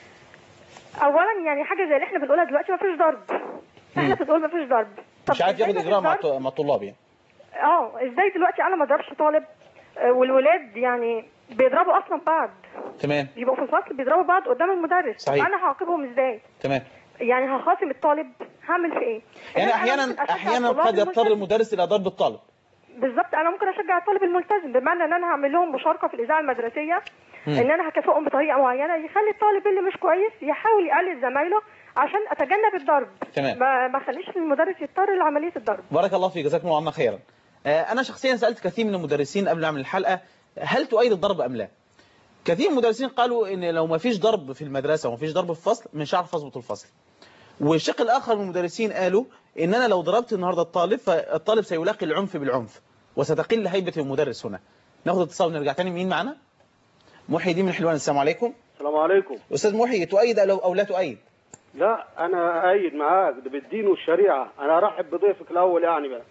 اولا يعني حاجه زي اللي احنا بنقولها دلوقتي ما فيش ضرب احنا بنقول ما فيش ضرب مش عارف إزاي ياخد مفيش اجراء مع ضرب؟ الط- مع الطلاب يعني اه ازاي دلوقتي انا ما اضربش طالب آه، والولاد يعني بيضربوا اصلا بعض تمام بيبقوا في الفصل بيضربوا بعض قدام المدرس صحيح. انا هعاقبهم ازاي تمام يعني هخاصم الطالب هعمل في ايه يعني أنا احيانا ممكن أشجع احيانا الطلاب قد يضطر الملتزم. المدرس الى ضرب الطالب بالظبط انا ممكن اشجع الطالب الملتزم بمعنى ان انا هعمل لهم مشاركه في الاذاعه المدرسيه مم. ان انا هكافئهم بطريقه معينه يخلي الطالب اللي مش كويس يحاول يقلد زمايله عشان اتجنب الضرب تمام. ما ما اخليش المدرس يضطر لعمليه الضرب بارك الله فيك جزاكم الله عنا خيرا آه، انا شخصيا سالت كثير من المدرسين قبل ما اعمل الحلقه هل تؤيد الضرب ام لا كثير من المدرسين قالوا ان لو ما فيش ضرب في المدرسه وما فيش ضرب في الفصل مش هعرف اظبط الفصل والشق الاخر من المدرسين قالوا ان انا لو ضربت النهارده الطالب فالطالب سيلاقي العنف بالعنف وستقل هيبه المدرس هنا ناخد اتصال ونرجع تاني مين معانا محي الدين من حلوان السلام عليكم السلام عليكم استاذ محي تؤيد او او لا تؤيد لا انا ايد معاك ده بالدين والشريعه انا ارحب بضيفك الاول يعني بقى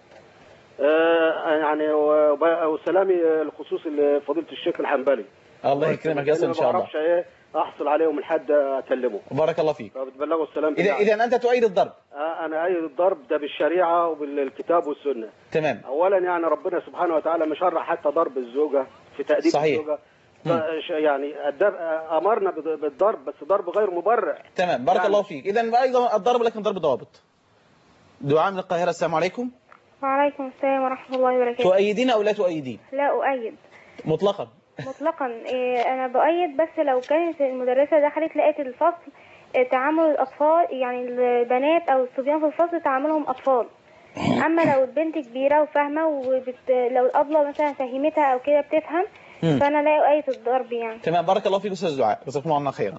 آه يعني وب- وسلامي الخصوصي لفضيله الشيخ الحنبلي الله يكرمك يصل أنا ان شاء ما الله بعرفش ايه احصل عليه من حد اكلمه بارك الله فيك فبتبلغوا السلام اذا بتاعي. اذا انت تؤيد الضرب آه انا ايد الضرب ده بالشريعه وبالكتاب والسنه تمام اولا يعني ربنا سبحانه وتعالى مشرع حتى ضرب الزوجه في تاديب صحيح. الزوجه ف- يعني الدر- امرنا بض- بالضرب بس ضرب غير مبرع تمام بارك يعني- الله فيك اذا ايضا الضرب لكن ضرب ضوابط دعاء من القاهره السلام عليكم وعليكم السلام ورحمة الله وبركاته تؤيدين او لا تؤيدين لا أؤيد مطلقا مطلقا إيه، أنا بؤيد بس لو كانت المدرسة دخلت لقيت الفصل إيه، تعامل الأطفال يعني البنات أو الصبيان في الفصل تعاملهم أطفال أما لو البنت كبيرة وفاهمة وبت... لو الأبلة مثلا فهمتها أو كده بتفهم مم. فأنا لا أؤيد الضرب يعني تمام بارك الله فيك استاذ دعاء جزاكم الله عنا خيرا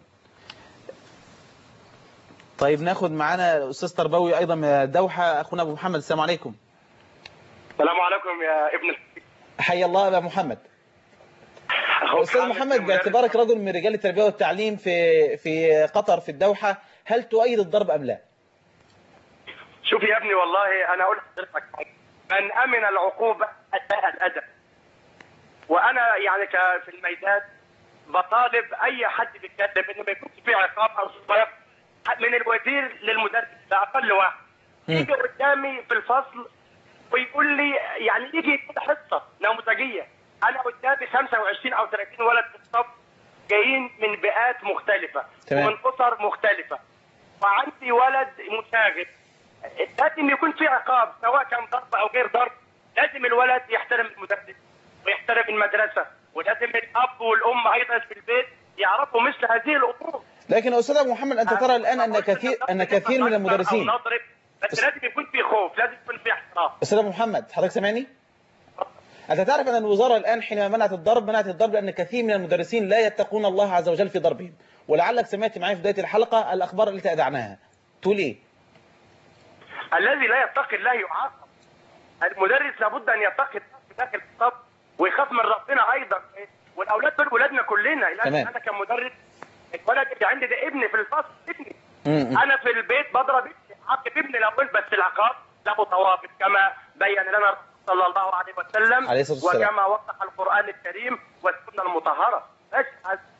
طيب ناخد معانا استاذ تربوي ايضا من الدوحه اخونا ابو محمد السلام عليكم السلام عليكم يا ابن حي الله ابا محمد استاذ محمد باعتبارك رجل من رجال التربيه والتعليم في في قطر في الدوحه هل تؤيد الضرب ام لا شوف يا ابني والله انا اقول لحضرتك حاجة. من امن العقوبه اساء الادب وانا يعني ك- في الميدان بطالب اي حد بيتكلم انه ما يكونش فيه عقاب او صرف من الوزير للمدرس ده اقل واحد يجي قدامي في الفصل ويقول لي يعني يجي يديني حصه نموذجيه انا قدامي 25 او 30 ولد في الصف جايين من بيئات مختلفه تمام. ومن اسر مختلفه وعندي ولد مشاغب لازم يكون في عقاب سواء كان ضرب او غير ضرب لازم الولد يحترم المدرس ويحترم المدرسه ولازم الاب والام ايضا في البيت يعرفوا مثل هذه الامور لكن يا استاذ ابو محمد انت ترى الان ان كثير ان كثير من المدرسين او نضرب بس لازم يكون في خوف لازم يكون في احترام استاذ ابو محمد حضرتك سامعني انت تعرف ان الوزاره الان حينما منعت الضرب منعت الضرب لان كثير من المدرسين لا يتقون الله عز وجل في ضربهم ولعلك سمعت معي في بدايه الحلقه الاخبار التي اذعناها تقول ايه الذي لا يتقي الله يعاقب المدرس لابد ان يتقي الله في داخل الصف ويخاف من ربنا ايضا والاولاد دول ولادنا كلنا لازم تمام. انا كمدرس الولد اللي عندي ده ابني في الفصل ابني مم. انا في البيت بضرب ابني عاقب ابني الاول بس العقاب له ضوابط كما بين لنا الرسول صلى الله عليه وسلم عليه الصلاة والسلام. وكما وضح القران الكريم والسنه المطهره بس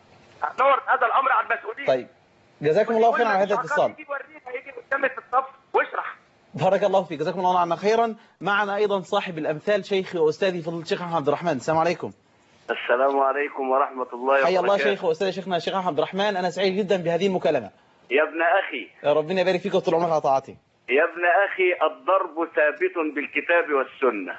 نور هذا الامر عن مسؤوليه طيب جزاكم الله خيرا على هذا الاتصال يجي يورينا يجي قدامك في الصف واشرح بارك الله فيك جزاكم الله عنا خيرا معنا ايضا صاحب الامثال شيخي واستاذي فضيله الشيخ احمد عبد الرحمن السلام عليكم السلام عليكم ورحمة الله حيا الله وبركاته شيخ واستاذ شيخنا الشيخ احمد عبد الرحمن انا سعيد جدا بهذه المكالمه يا ابن أخي ربنا يبارك فيك وطول عمرك على طاعته يا ابن أخي الضرب ثابت بالكتاب والسنة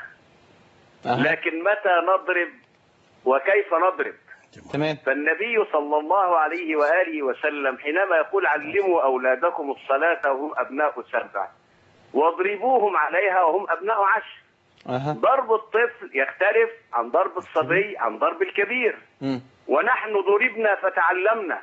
لكن متى نضرب وكيف نضرب تمام فالنبي صلى الله عليه وآله وسلم حينما يقول علموا أولادكم الصلاة وهم أبناء سبع واضربوهم عليها وهم أبناء عشر أها. ضرب الطفل يختلف عن ضرب الصبي عن ضرب الكبير مم. ونحن ضربنا فتعلمنا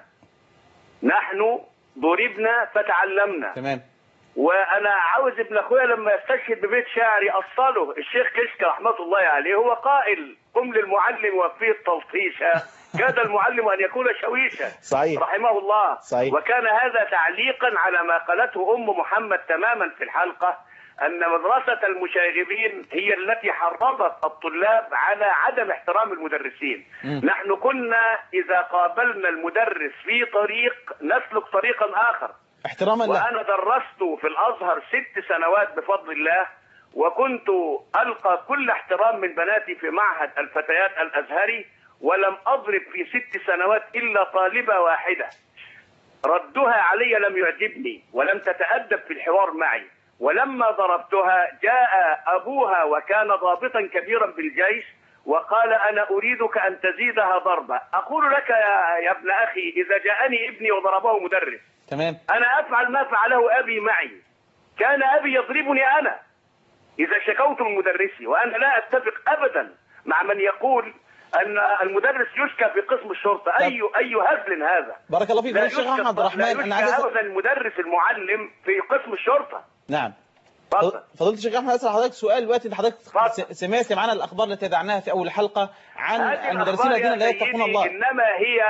نحن ضربنا فتعلمنا تمام وانا عاوز ابن اخويا لما يستشهد ببيت شعر يأصله الشيخ كشك رحمه الله عليه هو قائل قم للمعلم وفيه التلطيش كاد المعلم ان يكون شويشا صحيح. رحمه الله صحيح. وكان هذا تعليقا على ما قالته ام محمد تماما في الحلقه ان مدرسه المشاغبين هي التي حرضت الطلاب على عدم احترام المدرسين مم. نحن كنا اذا قابلنا المدرس في طريق نسلك طريقا اخر احتراما له وأنا درست في الأزهر ست سنوات بفضل الله وكنت ألقى كل احترام من بناتي في معهد الفتيات الأزهري ولم أضرب في ست سنوات إلا طالبة واحدة ردها علي لم يعجبني ولم تتأدب في الحوار معي ولما ضربتها جاء أبوها وكان ضابطا كبيرا بالجيش وقال أنا أريدك أن تزيدها ضربة أقول لك يا, يا ابن أخي إذا جاءني ابني وضربه مدرس تمام أنا أفعل ما فعله أبي معي كان أبي يضربني أنا إذا شكوت من مدرسي وأنا لا أتفق أبدا مع من يقول أن المدرس يشكى في قسم الشرطة أي أي هزل هذا بارك الله فيك لا فضيله الشيخ يشكى- احمد عبد لا الرحمن انا يشكى عايز أسأل- أبدا المدرس المعلم في قسم الشرطة نعم فضيله الشيخ احمد اسال حضرتك سؤال دلوقتي انت حضرتك س- سمعت معنا الاخبار التي دعناها في اول الحلقه عن هذه المدرسين الأخبار الذين يا لا يتقون سيدي الله إنما هي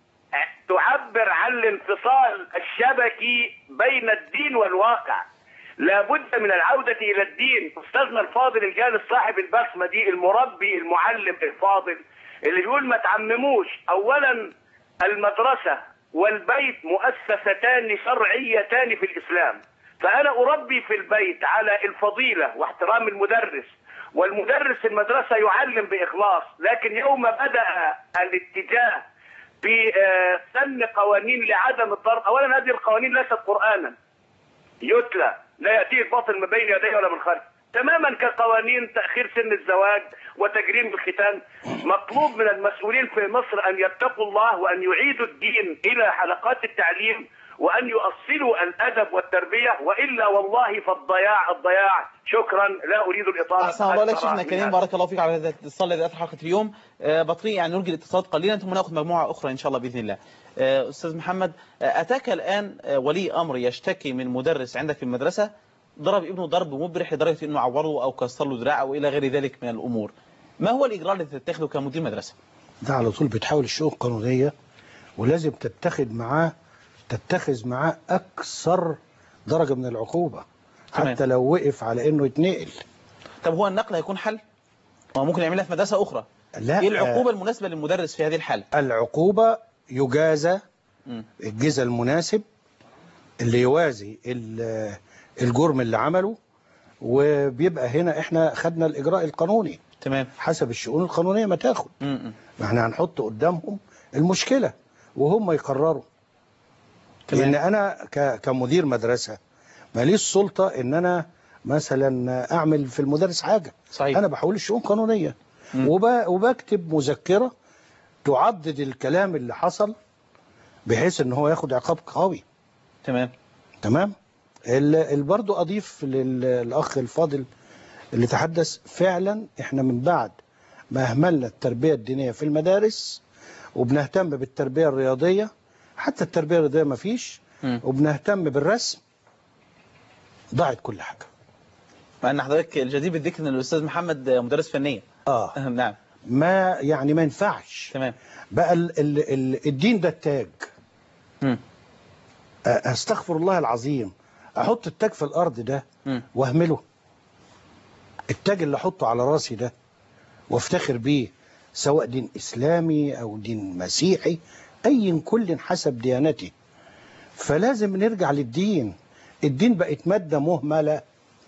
تعبر عن الانفصال الشبكي بين الدين والواقع لابد من العودة إلى الدين أستاذنا الفاضل الجالس صاحب البسمة دي المربي المعلم الفاضل اللي بيقول ما تعمموش أولا المدرسة والبيت مؤسستان شرعيتان في الإسلام فأنا أربي في البيت على الفضيلة واحترام المدرس والمدرس في المدرسة يعلم بإخلاص لكن يوم بدأ الاتجاه في آه، سن قوانين لعدم الضرب أولا هذه القوانين ليست قرآنا يتلى لا يأتيه الباطل من بين يديه ولا من خلفه تماما كقوانين تأخير سن الزواج وتجريم الختان مطلوب من المسؤولين في مصر أن يتقوا الله وأن يعيدوا الدين إلى حلقات التعليم وأن يؤصلوا الأدب والتربية وإلا والله فالضياع الضياع شكرا لا أريد الإطالة احسن الله عليك أكثر شيخنا من كريم هذا. بارك الله فيك على هذا الاتصال الذي اثر حلقه اليوم آه، بطيء يعني نلقي الاتصالات قليلا ثم ناخذ مجموعه اخرى ان شاء الله باذن الله آه، استاذ محمد آه، اتاك الان آه، ولي امر يشتكي من مدرس عندك في المدرسه ضرب ابنه ضرب مبرح لدرجه انه عوره او كسر له دراع او الى غير ذلك من الامور ما هو الاجراء الذي تتخذه كمدير مدرسه ده على طول بتحاول الشؤون القانونية ولازم تتخذ معاه تتخذ معاه أكثر درجة من العقوبة تمام. حتى لو وقف على إنه يتنقل طب هو النقل هيكون حل هو ممكن يعملها في مدرسه اخرى لا ايه العقوبه المناسبه للمدرس في هذه الحاله العقوبة يجازى مم. الجزء المناسب اللي يوازي ال- الجرم اللي عمله وبيبقى هنا احنا خدنا الإجراء القانوني تمام حسب الشؤون القانونية ما تاخد م-م. ما احنا هنحط قدامهم المشكلة وهم يقرروا لأن أنا ك- كمدير مدرسة ماليش سلطة إن أنا مثلا أعمل في المدرس حاجة صحيح. أنا بحول الشؤون قانونية وب... وبكتب مذكرة تعدد الكلام اللي حصل بحيث إن هو ياخد عقاب قوي تمام تمام ال... ال- برضو أضيف للأخ الفاضل اللي تحدث فعلا إحنا من بعد ما أهملنا التربية الدينية في المدارس وبنهتم بالتربية الرياضية حتى التربية الرياضية ما فيش م. وبنهتم بالرسم ضاعت كل حاجة مع ان حضرتك الجدير بالذكر ان الاستاذ محمد مدرس فنيه اه نعم ما يعني ما ينفعش تمام بقى ال ال ال الدين ده التاج مم. أ- استغفر الله العظيم احط التاج في الارض ده مم. واهمله التاج اللي احطه على راسي ده وافتخر بيه سواء دين اسلامي او دين مسيحي أي كل حسب ديانته فلازم نرجع للدين الدين بقت مادة مهملة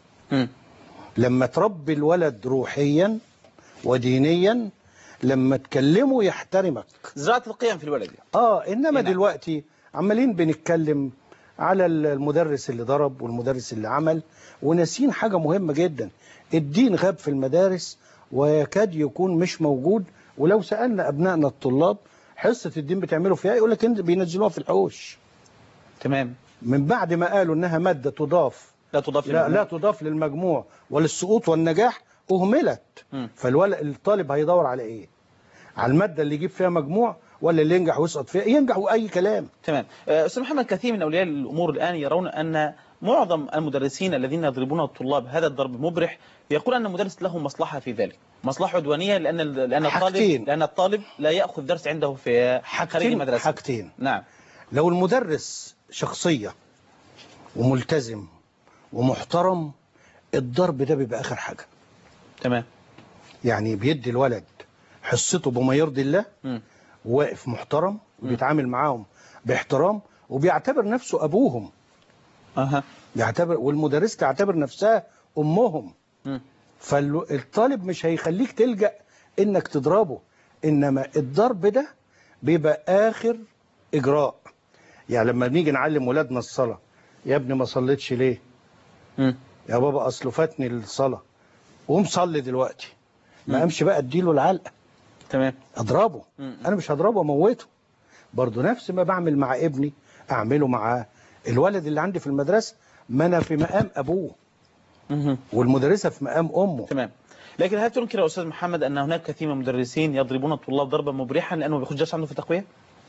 لما تربي الولد روحيا ودينيا لما تكلمه يحترمك زراعة القيم في الولد يعني. اه انما دلوقتي عمالين بنتكلم على المدرس اللي ضرب والمدرس اللي عمل وناسين حاجة مهمة جدا الدين غاب في المدارس ويكاد يكون مش موجود ولو سألنا أبنائنا الطلاب حصة الدين بتعملوا فيها يقول لك انت بينزلوها في الحوش تمام من بعد ما قالوا انها مادة تضاف لا تضاف لا, للمجموع. لا تضاف للمجموع وللسقوط والنجاح أهملت مم. فالولد الطالب هيدور على ايه على المادة اللي يجيب فيها مجموع ولا اللي ينجح ويسقط فيها ينجح وأي كلام تمام آه، أستاذ محمد كثير من أولياء الأمور الآن يرون أن معظم المدرسين الذين يضربون الطلاب هذا الضرب مبرح يقول أن المدرس له مصلحة في ذلك مصلحة عدوانية لأن لأن الطالب حاجتين. لأن الطالب لا يأخذ درس عنده في خارج المدرسة حاجتين نعم لو المدرس شخصية وملتزم ومحترم الضرب ده بيبقى آخر حاجة تمام يعني بيدي الولد حصته بما يرضي الله مم. واقف محترم وبيتعامل معاهم باحترام وبيعتبر نفسه أبوهم أها يعتبر والمدرس تعتبر نفسها أمهم مم. فالطالب مش هيخليك تلجأ إنك تضربه إنما الضرب ده بيبقى آخر إجراء يعني لما نيجي نعلم ولادنا الصلاة يا ابني ما صليتش ليه مم. يا بابا أصله فاتني الصلاة قوم صلي دلوقتي ما امشي بقى اديله العلقة تمام اضربه مم. انا مش هضربه اموته برضه نفس ما بعمل مع ابني اعمله مع الولد اللي عندي في المدرسة ما انا في مقام ابوه مهم. والمدرسة في مقام امه تمام لكن هل تنكر يا أستاذ محمد أن هناك كثير من المدرسين يضربون الطلاب ضربا مبرحا لأنه ما بياخدش درس عنده في التقوية؟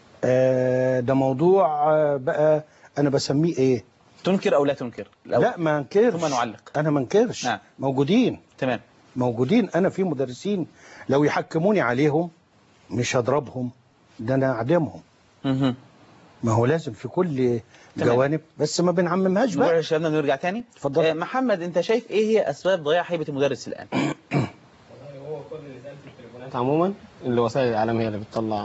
آه ده موضوع آه بقى انا بسميه ايه تنكر أو لا تنكر؟ الأول. لا ما انكرش ثم نعلق انا ما انكرش نعم. موجودين تمام موجودين انا في مدرسين لو يحكموني عليهم مش هضربهم ده انا اعدمهم مهم. ما هو لازم في كل تمام. جوانب بس ما بنعممهاش نروح بقى لشبابنا ونرجع تاني اتفضل. آه، محمد انت شايف ايه هي اسباب ضياع هيبه المدرس الان التليفونات عموما اللي وسائل الاعلام هي اللي بتطلع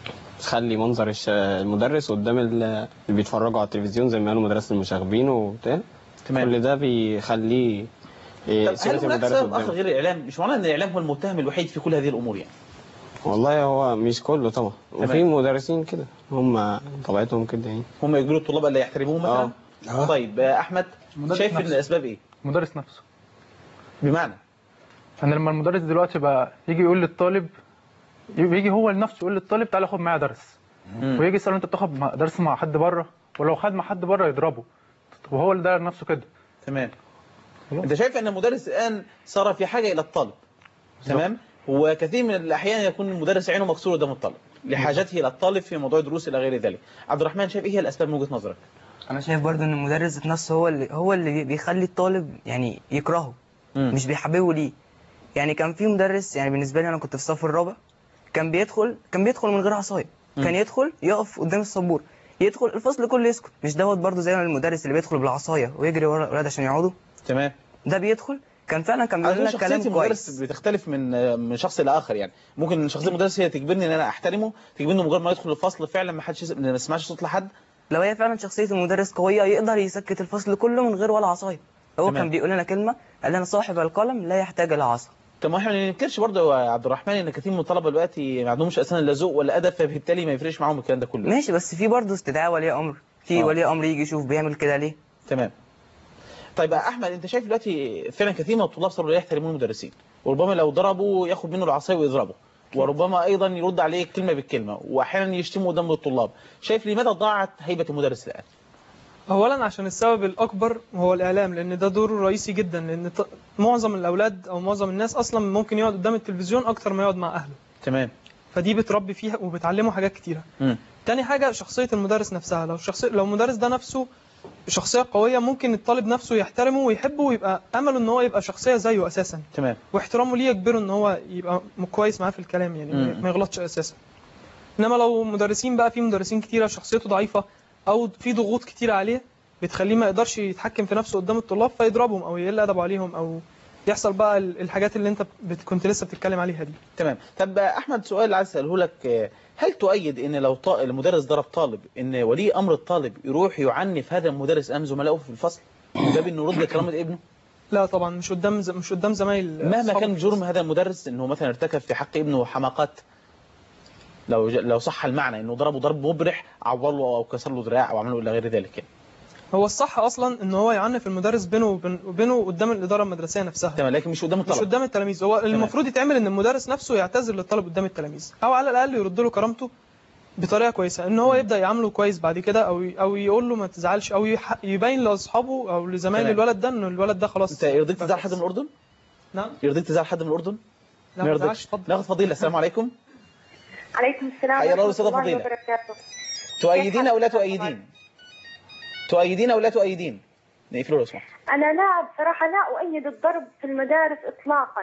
تخلي منظر الش- المدرس قدام ال- اللي بيتفرجوا على التلفزيون زي ما قالوا مدرسه المشاغبين وبتاع تمام. كل ده بيخليه إيه، طب هل سيرة هناك المدرس سبب اخر قدامه غير الاعلام مش معنى ان الاعلام هو المتهم الوحيد في كل هذه الامور يعني والله هو مش كله طبعا وفي مدرسين كده هم طبيعتهم كده يعني هم يجبروا الطلاب الا يحترموهم مثلا آه. طيب آه، احمد المدرس شايف ان نفسه. الاسباب ايه المدرس نفسه بمعنى ان لما المدرس دلوقتي بقى يجي يقول للطالب يجي هو لنفسه يقول للطالب تعالى خد معايا درس مم. ويجي يساله انت بتاخد مع- درس مع حد بره ولو خد مع حد بره يضربه وهو اللي داير نفسه كده تمام انت شايف ان المدرس الان صار في حاجه الى الطالب تمام وكثير من الاحيان يكون المدرس عينه مكسوره قدام الطالب لحاجته الى الطالب في موضوع دروس الى غير ذلك عبد الرحمن شايف ايه هي الاسباب من وجهه نظرك انا شايف برضو ان المدرس ذات نفسه هو اللي هو اللي بيخلي الطالب يعني يكرهه مم. مش بيحببه ليه يعني كان في مدرس يعني بالنسبه لي انا كنت في الصف الرابع كان بيدخل كان بيدخل من غير عصايه مم. كان يدخل يقف قدام السبوره يدخل الفصل كله يسكت مش دوت برضو زي المدرس اللي بيدخل بالعصايه ويجري ورا الاولاد عشان يقعدوا تمام ده بيدخل كان فعلا كان بيقول أظن لنا كلام شخصية المدرس كويس بتختلف من من شخص لآخر يعني ممكن شخصية المدرس هي تجبرني ان انا احترمه تجبرني مجرد ما يدخل الفصل فعلا ما حدش يس- ما يسمعش صوت لحد لو هي فعلا شخصيه المدرس قويه يقدر يسكت الفصل كله من غير ولا عصايه هو تمام. كان بيقول لنا كلمه قال لنا صاحب القلم لا يحتاج الى عصا طب ما احنا ما ننكرش برضه يا عبد الرحمن ان كثير من الطلبه دلوقتي ما عندهمش اساسا لا ذوق ولا ادب فبالتالي ما يفرقش معاهم الكلام ده كله ماشي بس في برضه استدعاء ولي امر في آه. ولي امر يجي يشوف بيعمل كده ليه تمام طيب يا احمد انت شايف دلوقتي فعلا كثير من الطلاب صاروا لا يحترمون المدرسين وربما لو ضربوا ياخد منه العصايه ويضربه وربما ايضا يرد عليه كلمه بالكلمه واحيانا يشتموا قدام الطلاب شايف لماذا ضاعت هيبه المدرس الان اولا عشان السبب الاكبر هو الاعلام لان ده دوره رئيسي جدا لان ط- معظم الاولاد او معظم الناس اصلا ممكن يقعد قدام التلفزيون اكتر ما يقعد مع اهله تمام فدي بتربي فيها وبتعلمه حاجات كتيره مم. تاني حاجه شخصيه المدرس نفسها لو شخصيه لو المدرس ده نفسه شخصيه قويه ممكن الطالب نفسه يحترمه ويحبه ويبقى امله ان هو يبقى شخصيه زيه اساسا تمام واحترامه ليه يجبره ان هو يبقى م- كويس معاه في الكلام يعني ما- مم. ما يغلطش اساسا انما لو مدرسين بقى في مدرسين كتيره شخصيته ضعيفه او في ضغوط كتيره عليه بتخليه ما يقدرش يتحكم في نفسه قدام الطلاب فيضربهم او يقل ادبه عليهم او يحصل بقى ال- الحاجات اللي انت بت- كنت لسه بتتكلم عليها دي تمام طب احمد سؤال عايز اساله لك آه، هل تؤيد ان لو طا- المدرس ضرب طالب ان ولي امر الطالب يروح يعنف هذا المدرس امام زملائه في الفصل ده بانه رد كرامه ابنه لا طبعا مش قدام ز- مش قدام زمايل مهما أصحابه. كان جرم هذا المدرس انه مثلا ارتكب في حق ابنه حماقات لو ج- لو صح المعنى انه ضربه ضرب مبرح عور له او كسر له دراع او عمل له الى غير ذلك يعني. هو الصح اصلا ان هو يعنف المدرس بينه وبين- وبينه قدام الاداره المدرسيه نفسها تمام لكن مش قدام مش الطلبه قدام التلاميذ هو المفروض يتعمل ان المدرس نفسه يعتذر للطالب قدام التلاميذ او على الاقل يرد له كرامته بطريقه كويسه ان هو يبدا يعامله كويس بعد كده او ي- او يقول له ما تزعلش او يح- يبين لاصحابه او لزمايل تمام. الولد ده ان الولد ده خلاص انت يرضيك تزعل حد من الاردن؟ نعم يرضيك تزعل حد من الاردن؟ لا، ما ما يرضيكش تزعلش، اتفضل. ناخذ فضيله السلام عليكم عليكم السلام حيا الله ورحمة أستاذة الله فضيلة. وبركاته تؤيدين او لا تؤيدين؟ تؤيدين او لا تؤيدين؟ نقفلوا لو سمحت أنا لا بصراحة لا أؤيد الضرب في المدارس إطلاقا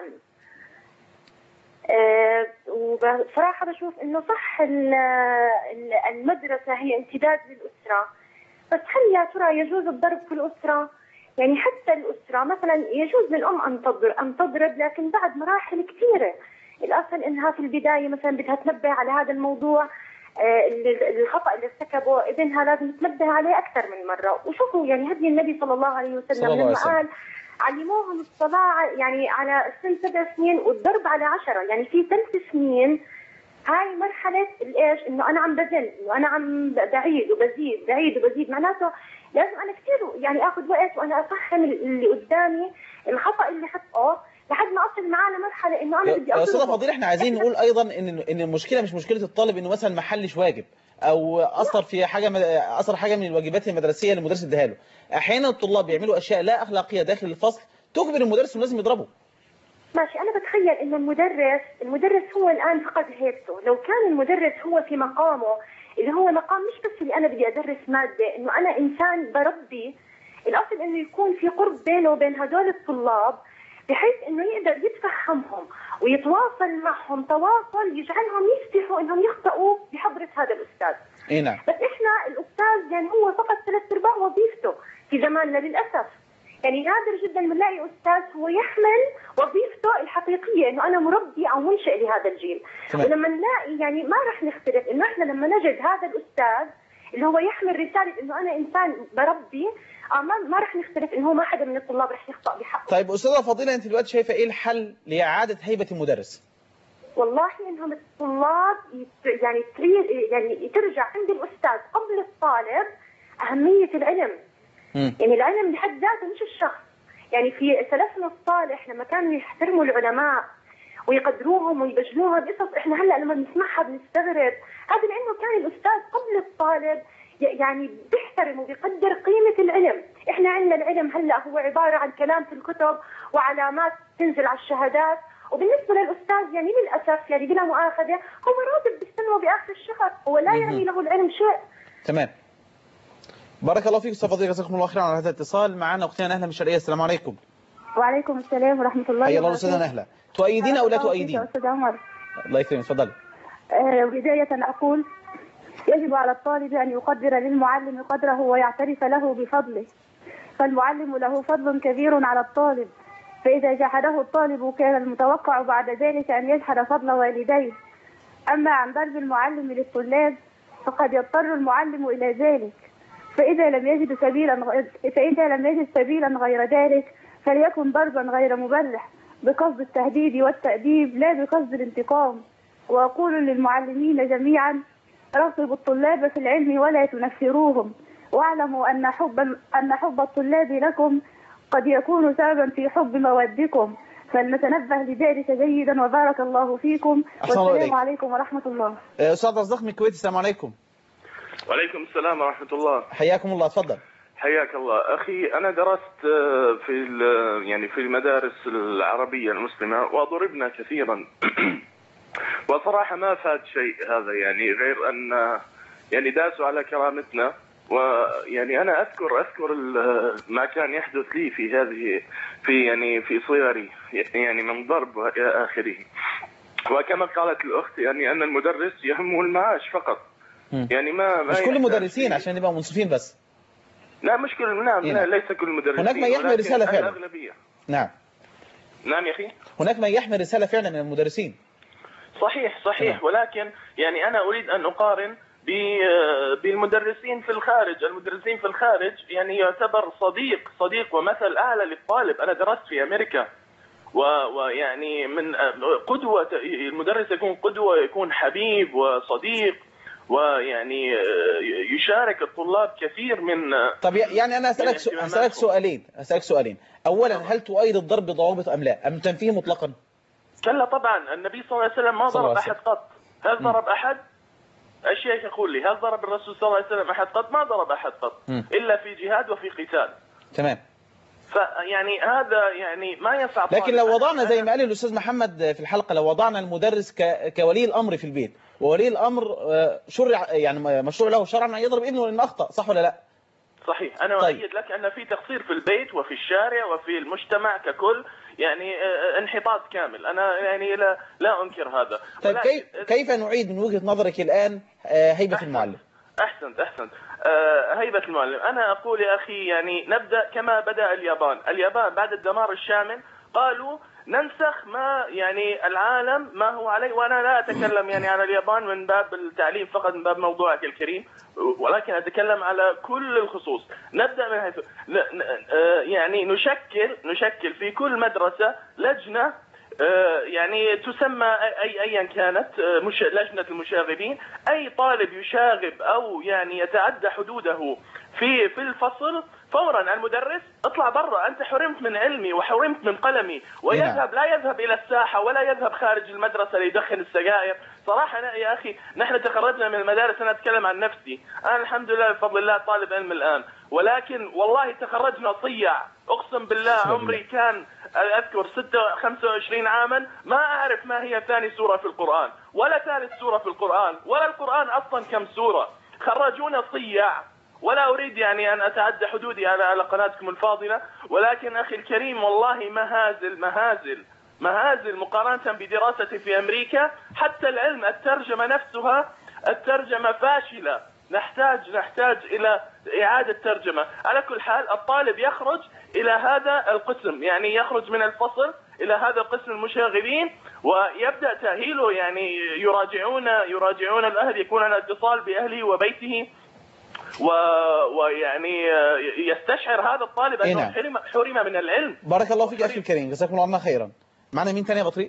آه، وبصراحة بشوف إنه صح ال- ال- المدرسة هي امتداد للأسرة بس هل يا ترى يجوز الضرب في الأسرة؟ يعني حتى الأسرة مثلا يجوز للأم أن تضرب أن تضرب لكن بعد مراحل كثيرة الأصل إنها في البداية مثلا بدها تنبه على هذا الموضوع آه، ال- الخطأ اللي ارتكبه ابنها لازم تنبه عليه أكثر من مرة وشوفوا يعني هدي النبي صلى الله عليه وسلم صلى الله عليه لما وسلم. قال علموهم الصلاة يعني على سن سبع سنين والضرب على عشرة يعني في ثلاث سنين هاي مرحلة الايش انه انا عم بزن انه انا عم بعيد وبزيد بعيد وبزيد معناته لازم انا كثير يعني اخذ وقت وانا افهم اللي قدامي الخطأ اللي حقه لحد ما اصل معاه لمرحلة انه انا بدي يا استاذه اضربه فضيله احنا عايزين نقول ايضا ان ان المشكله مش مشكله الطالب انه مثلا ما حلش واجب او اثر في حاجه اثر حاجه من الواجبات المدرسيه اللي المدرس اداها له احيانا الطلاب بيعملوا اشياء لا اخلاقيه داخل الفصل تجبر المدرس انه لازم يضربه ماشي انا بتخيل انه المدرس المدرس هو الان فقد هيبته لو كان المدرس هو في مقامه اللي هو مقام مش بس اللي انا بدي ادرس ماده انه انا انسان بربي الاصل انه يكون في قرب بينه وبين هدول الطلاب بحيث انه يقدر يتفهمهم ويتواصل معهم تواصل يجعلهم يفتحوا انهم يخطئوا بحضره هذا الاستاذ اي نعم بس احنا الاستاذ يعني هو فقط ثلاث ارباع وظيفته في زماننا للاسف يعني نادر جدا بنلاقي استاذ هو يحمل وظيفته الحقيقيه انه انا مربي او منشئ لهذا الجيل تمام. ولما نلاقي يعني ما رح نختلف انه احنا لما نجد هذا الاستاذ اللي هو يحمل رساله انه انا انسان بربي آه ما ما رح نختلف انه هو ما حدا من الطلاب رح يخطا بحقه طيب استاذه فضيله انت دلوقتي شايفه ايه الحل لاعاده هيبه المدرس والله انهم الطلاب يت- يعني تري- يعني ترجع عند الاستاذ قبل الطالب اهميه العلم يعني العلم بحد ذاته مش الشخص يعني في سلفنا الصالح لما كانوا يحترموا العلماء ويقدروهم ويبجلوها بقصص احنا هلا لما بنسمعها بنستغرب هذا لانه كان الاستاذ قبل الطالب ي- يعني بيحترم وبيقدر قيمه العلم، احنا عندنا العلم هلا هو عباره عن كلام في الكتب وعلامات تنزل على الشهادات وبالنسبه للاستاذ يعني للاسف يعني بلا مؤاخذه هو راتب بيستلمه باخر الشهر، هو لا يعني له العلم شيء. تمام بارك الله فيك استاذ فضيله جزاكم الله خيرا على هذا الاتصال معنا اختنا نهله من الشرقيه السلام عليكم وعليكم السلام ورحمة الله حيا الله وبركاته. استاذه نهله تؤيدين او لا بارك الله فيك يا تؤيدين أستاذ عمر الله يكرمك اتفضلي آه، بداية أقول يجب على الطالب أن يقدر للمعلم قدره ويعترف له بفضله فالمعلم له فضل كبير على الطالب فإذا جحده الطالب كان المتوقع بعد ذلك أن يجحد فضل والديه أما عن ضرب المعلم للطلاب فقد يضطر المعلم إلى ذلك فإذا لم يجد سبيلا غ- فإذا لم يجد سبيلا غير ذلك فليكن ضربا غير مبرح بقصد التهديد والتأديب لا بقصد الانتقام وأقول للمعلمين جميعا راقبوا الطلاب في العلم ولا تنفروهم واعلموا أن حب أن حب الطلاب لكم قد يكون سببا في حب مودكم فلنتنبه لذلك جيدا وبارك الله فيكم أحسن الله إليك. والسلام عليكم ورحمة الله آه، استاذ رزاق من الكويت السلام عليكم وعليكم السلام ورحمة الله حياكم الله اتفضل حياك الله أخي أنا درست آه، في ال- يعني في المدارس العربية المسلمة وضربنا كثيرا وصراحة ما فات شيء هذا يعني غير أن آه، يعني داسوا على كرامتنا ويعني أنا أذكر أذكر ال- ما كان يحدث لي في هذه في يعني في صغري يعني من ضرب وإلى آخره وكما قالت الأخت يعني أن المدرس يهمه المعاش فقط يعني ما ما مش كل يحتاج المدرسين عشان نبقى منصفين بس لا مش كل نعم إيه لا نعم. ليس كل المدرسين هناك من يحمل ولكن رسالة فعلا. الأغلبية نعم نعم يا اخي هناك من يحمل رسالة فعلا من المدرسين صحيح صحيح ولكن يعني انا اريد ان اقارن ب- بالمدرسين في الخارج المدرسين في الخارج يعني يعتبر صديق صديق ومثل اعلى للطالب انا درست في امريكا و- ويعني من قدوة المدرس يكون قدوة يكون حبيب وصديق ويعني يشارك الطلاب كثير من طب يعني أنا أسألك, سو... اهتماماتهم. أسألك سؤالين أسألك سؤالين أولا هل تؤيد الضرب بضوابط أم لا أم تنفيه مطلقا كلا طبعا النبي صلى الله عليه وسلم ما صلى الله ضرب عليه احد قط هل ضرب احد الشيخ يقول لي هل ضرب الرسول صلى الله عليه وسلم احد قط ما ضرب احد قط مم. الا في جهاد وفي قتال تمام فيعني هذا يعني ما ينفع لكن طالب. لو وضعنا زي ما قال الأستاذ محمد في الحلقة لو وضعنا المدرس ك... كولي الأمر في البيت وولي الأمر آه، شرع يعني مشروع له شرعا أن يضرب ابنه لأن أخطأ صح ولا لا صحيح انا طيب. اؤيد لك ان في تقصير في البيت وفي الشارع وفي المجتمع ككل يعني آه، انحطاط كامل انا يعني لا لا انكر هذا طيب كيف, كيف نعيد من وجهة نظرك الآن آه، هيبة المعلم احسنت احسنت آه هيبة المعلم انا اقول يا اخي يعني نبدا كما بدا اليابان اليابان بعد الدمار الشامل قالوا ننسخ ما يعني العالم ما هو عليه وانا لا اتكلم يعني عن اليابان من باب التعليم فقط من باب موضوعك الكريم ولكن اتكلم على كل الخصوص نبدا من حيث ن- ن- آه، يعني نشكل نشكل في كل مدرسه لجنه آه، يعني تسمى اي ايا كانت آه، مش لجنه المشاغبين اي طالب يشاغب او يعني يتعدى حدوده في في الفصل فورا المدرس اطلع برا انت حرمت من علمي وحرمت من قلمي ويذهب لا يذهب الى الساحه ولا يذهب خارج المدرسه ليدخن السجائر صراحه أنا يا اخي نحن تخرجنا من المدارس انا اتكلم عن نفسي انا الحمد لله بفضل الله طالب علم الان ولكن والله تخرجنا صيع اقسم بالله عمري كان اذكر 6 25 عاما ما اعرف ما هي ثاني سوره في القران ولا ثالث سوره في القران ولا القران اصلا كم سوره خرجونا صيع ولا اريد يعني ان اتعدى حدودي على على قناتكم الفاضله ولكن اخي الكريم والله مهازل مهازل مهازل مقارنه بدراستي في امريكا حتى العلم الترجمه نفسها الترجمه فاشله نحتاج نحتاج الى اعاده ترجمه على كل حال الطالب يخرج الى هذا القسم يعني يخرج من الفصل الى هذا القسم المشاغبين ويبدا تاهيله يعني يراجعون يراجعون الاهل يكون على اتصال باهله وبيته و... ويعني يستشعر هذا الطالب إيه انه نعم. حرم حرم من العلم بارك الله فيك أخي الكريم جزاكم الله عنا خيرا معنا مين تاني يا بطريق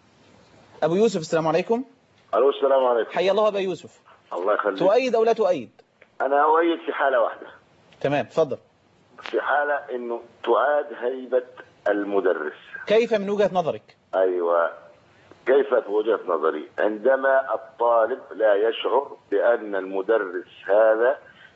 أبو يوسف السلام عليكم الو السلام عليكم حيا الله أبا يوسف الله يخليك تؤيد أو لا تؤيد انا اؤيد في حاله واحده تمام اتفضل في حاله انه تعاد هيبه المدرس كيف من وجهة نظرك ايوه كيف في وجهه نظري عندما الطالب لا يشعر بان المدرس هذا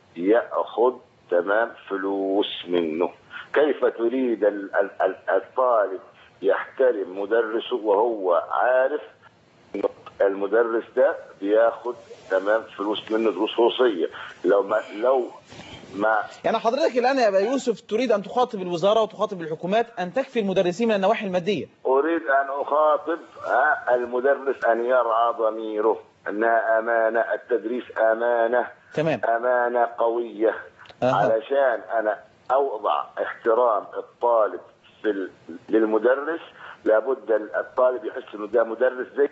ياخذ تمام فلوس منه كيف تريد ال- ال- ال- الطالب يحترم مدرسه وهو عارف إنه المدرس ده بياخد تمام فلوس منه دروس خصوصيه لو ما لو ما يعني حضرتك الآن يا أبا يوسف تريد أن تخاطب الوزارة وتخاطب الحكومات أن تكفي المدرسين من النواحي المادية أريد أن أخاطب ها، المدرس أن يرعى ضميره أنها أمانة التدريس أمانة تمام أمانة قوية أها. علشان أنا أوضع احترام الطالب في ال... للمدرس لابد الطالب يحس إنه ده مدرس زي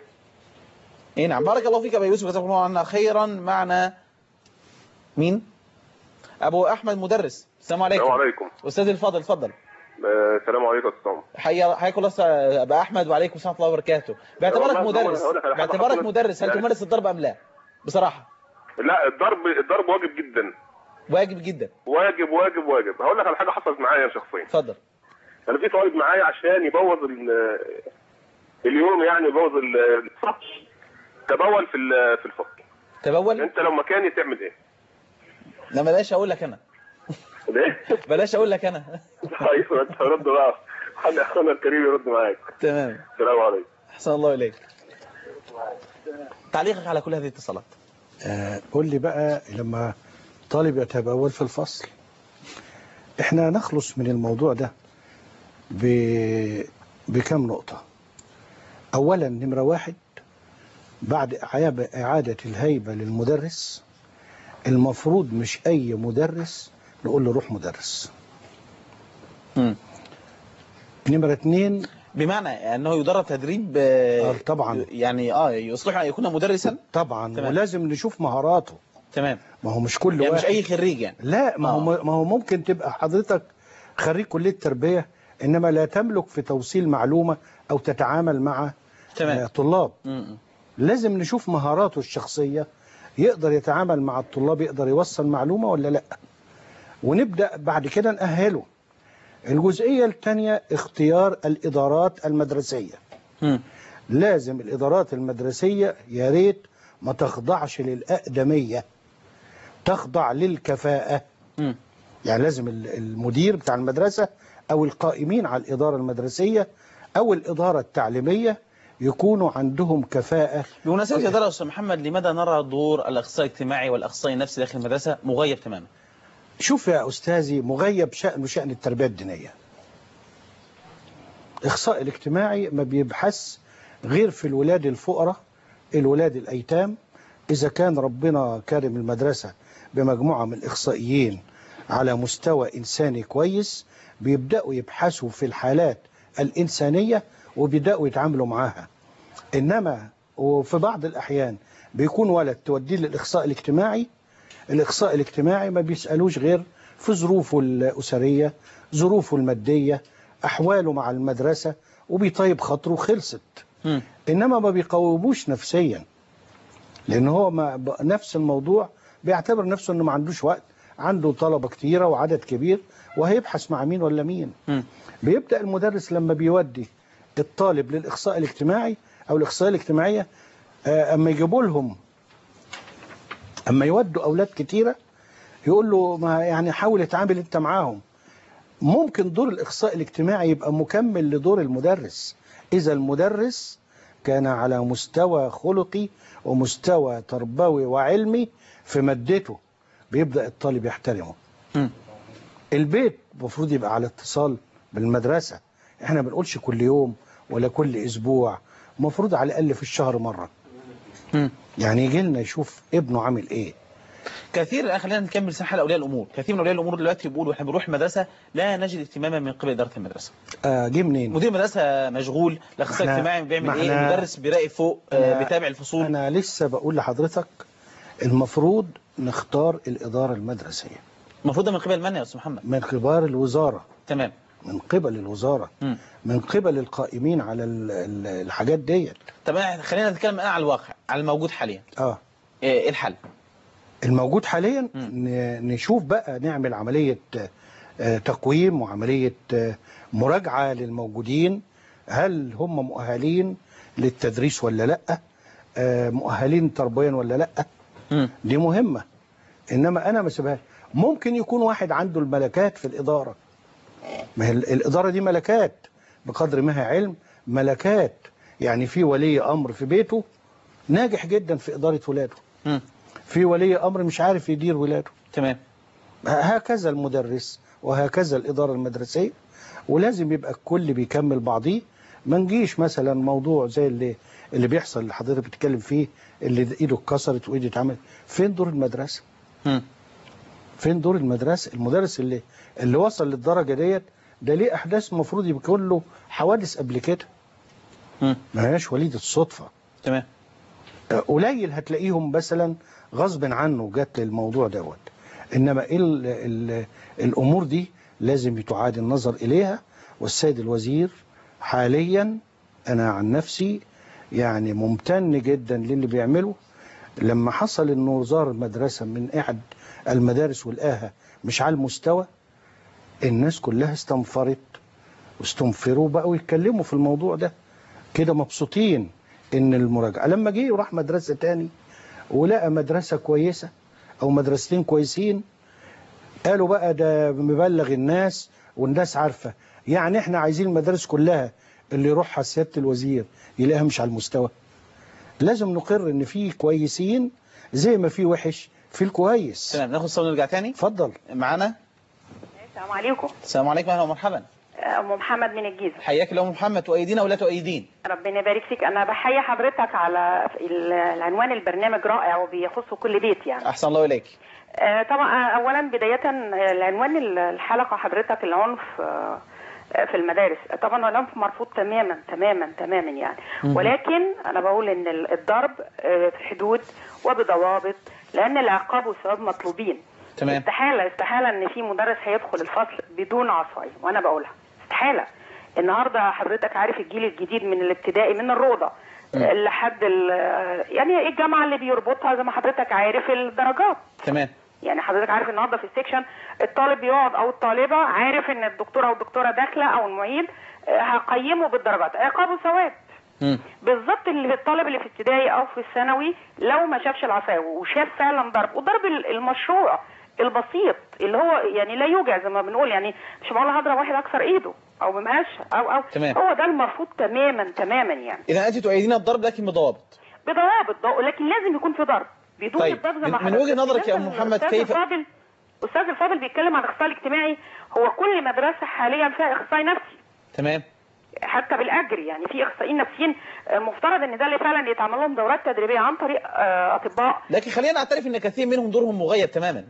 اي نعم بارك الله فيك يا ابو يوسف جزاكم الله عنا خيرا معنا مين ابو احمد مدرس السلام عليكم السلام عليكم استاذ الفاضل اتفضل آه، السلام عليكم يا استاذ حيا حياكم الله أستاذ ابا احمد وعليكم السلام ورحمه الله وبركاته باعتبارك والله مدرس هقول لك على حاجة باعتبارك حصلت. مدرس هل يعني- تمارس الضرب ام لا بصراحه لا الضرب الضرب واجب جدا واجب جدا واجب واجب واجب هقول لك على حاجه حصلت معايا شخصيا اتفضل انا في طالب معايا عشان يبوظ ال- اليوم يعني يبوظ ال- الفصل تبول في ال- في الفصل تبول انت لو مكاني تعمل ايه؟ لا بلاش اقول لك انا ليه؟ بلاش اقول لك انا ايوه انت رد بقى خلي اخونا الكريم يرد معاك تمام السلام عليكم احسن الله اليك تعليقك على كل هذه الاتصالات آه، قول لي بقى لما طالب يتبول في الفصل احنا نخلص من الموضوع ده ب... بكم نقطة أولا نمرة واحد بعد إعادة- إعادة الهيبة للمدرس المفروض مش أي مدرس نقول له روح مدرس نمرة اتنين بمعنى انه يدرب تدريب آه، طبعا يعني اه يصلح ان يكون مدرسا طبعا تمام. ولازم نشوف مهاراته تمام ما هو مش كل يعني واحد مش اي خريج يعني لا ما هو ما هو ممكن تبقى حضرتك خريج كليه تربيه انما لا تملك في توصيل معلومه او تتعامل مع تمام. آه، طلاب م- لازم نشوف مهاراته الشخصيه يقدر يتعامل مع الطلاب يقدر يوصل معلومه ولا لا ونبدا بعد كده نأهله الجزئيه الثانيه اختيار الادارات المدرسيه م- لازم الادارات المدرسيه يا ريت ما تخضعش للاقدميه تخضع للكفاءه م- يعني لازم ال- المدير بتاع المدرسه او القائمين على الاداره المدرسيه او الاداره التعليميه يكونوا عندهم كفاءه بمناسبة يا ترى يا استاذ محمد لماذا نرى دور الاخصائي الاجتماعي والاخصائي النفسي داخل المدرسه مغيب تماما؟ شوف يا استاذي مغيب شأنه شأن التربيه الدينيه الاخصائي الاجتماعي ما بيبحث غير في الولاد الفقراء الولاد الايتام اذا كان ربنا كارم المدرسه بمجموعه من الاخصائيين على مستوى انساني كويس بيبداوا يبحثوا في الحالات الانسانيه وبيبداوا يتعاملوا معاها انما وفي بعض الاحيان بيكون ولد توديه للاخصائي الاجتماعي الاخصائي الاجتماعي ما بيسالوش غير في ظروفه الاسريه ظروفه الماديه احواله مع المدرسه وبيطيب خاطره خلصت انما ما بيقوموش نفسيا لان هو ما ب- نفس الموضوع بيعتبر نفسه انه ما عندوش وقت عنده طلبه كتيره وعدد كبير وهيبحث مع مين ولا مين بيبدا المدرس لما بيودي الطالب للاخصائي الاجتماعي او الاخصائيه الاجتماعيه آه، اما يجيبوا لهم اما يودوا اولاد كتيره يقول له ما يعني حاول اتعامل انت معاهم ممكن دور الاخصائي الاجتماعي يبقى مكمل لدور المدرس اذا المدرس كان على مستوى خلقي ومستوى تربوي وعلمي في مادته بيبدا الطالب يحترمه البيت المفروض يبقى على اتصال بالمدرسه احنا ما بنقولش كل يوم ولا كل اسبوع المفروض على الاقل في الشهر مره يعني يجي لنا يشوف ابنه عامل ايه كثير الان خلينا نكمل سنحل اولياء الامور كثير من اولياء الامور دلوقتي بيقولوا احنا بنروح المدرسه لا نجد اهتماما من قبل اداره المدرسه آه جه منين مدير المدرسه مشغول الاخصائي إحنا- الاجتماعي بيعمل ما ايه إحنا- المدرس بيراقب فوق آه، أنا- بيتابع الفصول انا لسه بقول لحضرتك المفروض نختار الاداره المدرسيه المفروض ده من قبل من يا استاذ محمد من كبار الوزاره تمام من قبل الوزاره مم. من قبل القائمين على ال- ال- الحاجات ديت طب إحنا خلينا نتكلم الان على الواقع على الموجود حاليا اه ايه الحل الموجود حاليا ن- نشوف بقى نعمل عمليه آه، تقويم وعمليه آه، مراجعه للموجودين هل هم مؤهلين للتدريس ولا لا آه، مؤهلين تربويا ولا لا دي مهمه انما انا ما سيبهاش ممكن يكون واحد عنده الملكات في الاداره ما هي ال- الاداره دي ملكات بقدر ما هي علم ملكات يعني في ولي امر في بيته ناجح جدا في اداره ولاده في ولي امر مش عارف يدير ولاده تمام هكذا المدرس وهكذا الاداره المدرسيه ولازم يبقى الكل بيكمل بعضيه ما نجيش مثلا موضوع زي اللي اللي بيحصل اللي حضرتك بتتكلم فيه اللي ايده اتكسرت وايده اتعمل فين دور المدرسه فين دور المدرسه المدرس اللي اللي وصل للدرجه ديت ده ليه احداث المفروض يكون له حوادث قبل كده ما هياش وليده الصدفه تمام قليل هتلاقيهم مثلا غصب عنه جت للموضوع دوت انما ال ال الامور دي لازم تعاد النظر اليها والسيد الوزير حاليا انا عن نفسي يعني ممتن جدا للي بيعمله لما حصل انه زار المدرسه من احد المدارس ولقاها مش على المستوى الناس كلها استنفرت واستنفروا بقوا يتكلموا في الموضوع ده كده مبسوطين ان المراجعه لما جه وراح مدرسه تاني ولقى مدرسه كويسه او مدرستين كويسين قالوا بقى ده مبلغ الناس والناس عارفه يعني احنا عايزين المدارس كلها اللي يروحها سياده الوزير يلاقيها مش على المستوى لازم نقر ان في كويسين زي ما في وحش في الكويس تمام ناخد صوت ونرجع تاني اتفضل معانا السلام عليكم السلام عليكم اهلا ومرحبا ام محمد من الجيزه حياك الله أم محمد تؤيدين ولا تؤيدين ربنا يبارك فيك انا بحيي حضرتك على ال- العنوان البرنامج رائع وبيخص كل بيت يعني احسن الله اليك آه، طبعا آه، اولا بدايه آه، العنوان ال- الحلقه حضرتك العنف آه، آه، في المدارس طبعا العنف مرفوض تماما تماما تماما يعني مم. ولكن انا بقول ان ال- الضرب آه، في حدود وبضوابط لان العقاب والثواب مطلوبين تمام استحاله استحاله ان في مدرس هيدخل الفصل بدون عصايه وانا بقولها استحاله النهارده حضرتك عارف الجيل الجديد من الابتدائي من الروضه مم. آه، لحد ال- يعني ايه الجامعه اللي بيربطها زي ما حضرتك عارف الدرجات تمام يعني حضرتك عارف النهارده في السكشن الطالب بيقعد او الطالبه عارف ان الدكتوره او الدكتوره داخله او المعيد آه، هقيمه بالدرجات عقاب وثواب مم. بالظبط اللي الطالب اللي في ابتدائي او في الثانوي لو ما شافش العصايه وشاف فعلا ضرب وضرب ال- المشروع البسيط اللي هو يعني لا يوجع زي ما بنقول يعني مش معقول هضرب واحد اكسر ايده او بمقشه او او تمام. هو ده المرفوض تماما تماما يعني اذا انت تؤيدين الضرب لكن بضوابط بضوابط ضوء لكن لازم يكون في ضرب بدون طيب، الضرب زي من- ما من حضرتك- وجهة نظرك يا أم بالنسبة محمد للأستاذ كيف- الفاضل استاذ الفاضل بيتكلم عن الاخصائي الاجتماعي هو كل مدرسه حاليا فيها اخصائي نفسي تمام حتى بالاجر يعني في اخصائيين نفسيين آه، مفترض ان ده اللي فعلا يتعمل لهم دورات تدريبيه عن طريق آه، اطباء لكن خلينا نعترف ان كثير منهم دورهم مغيب تماما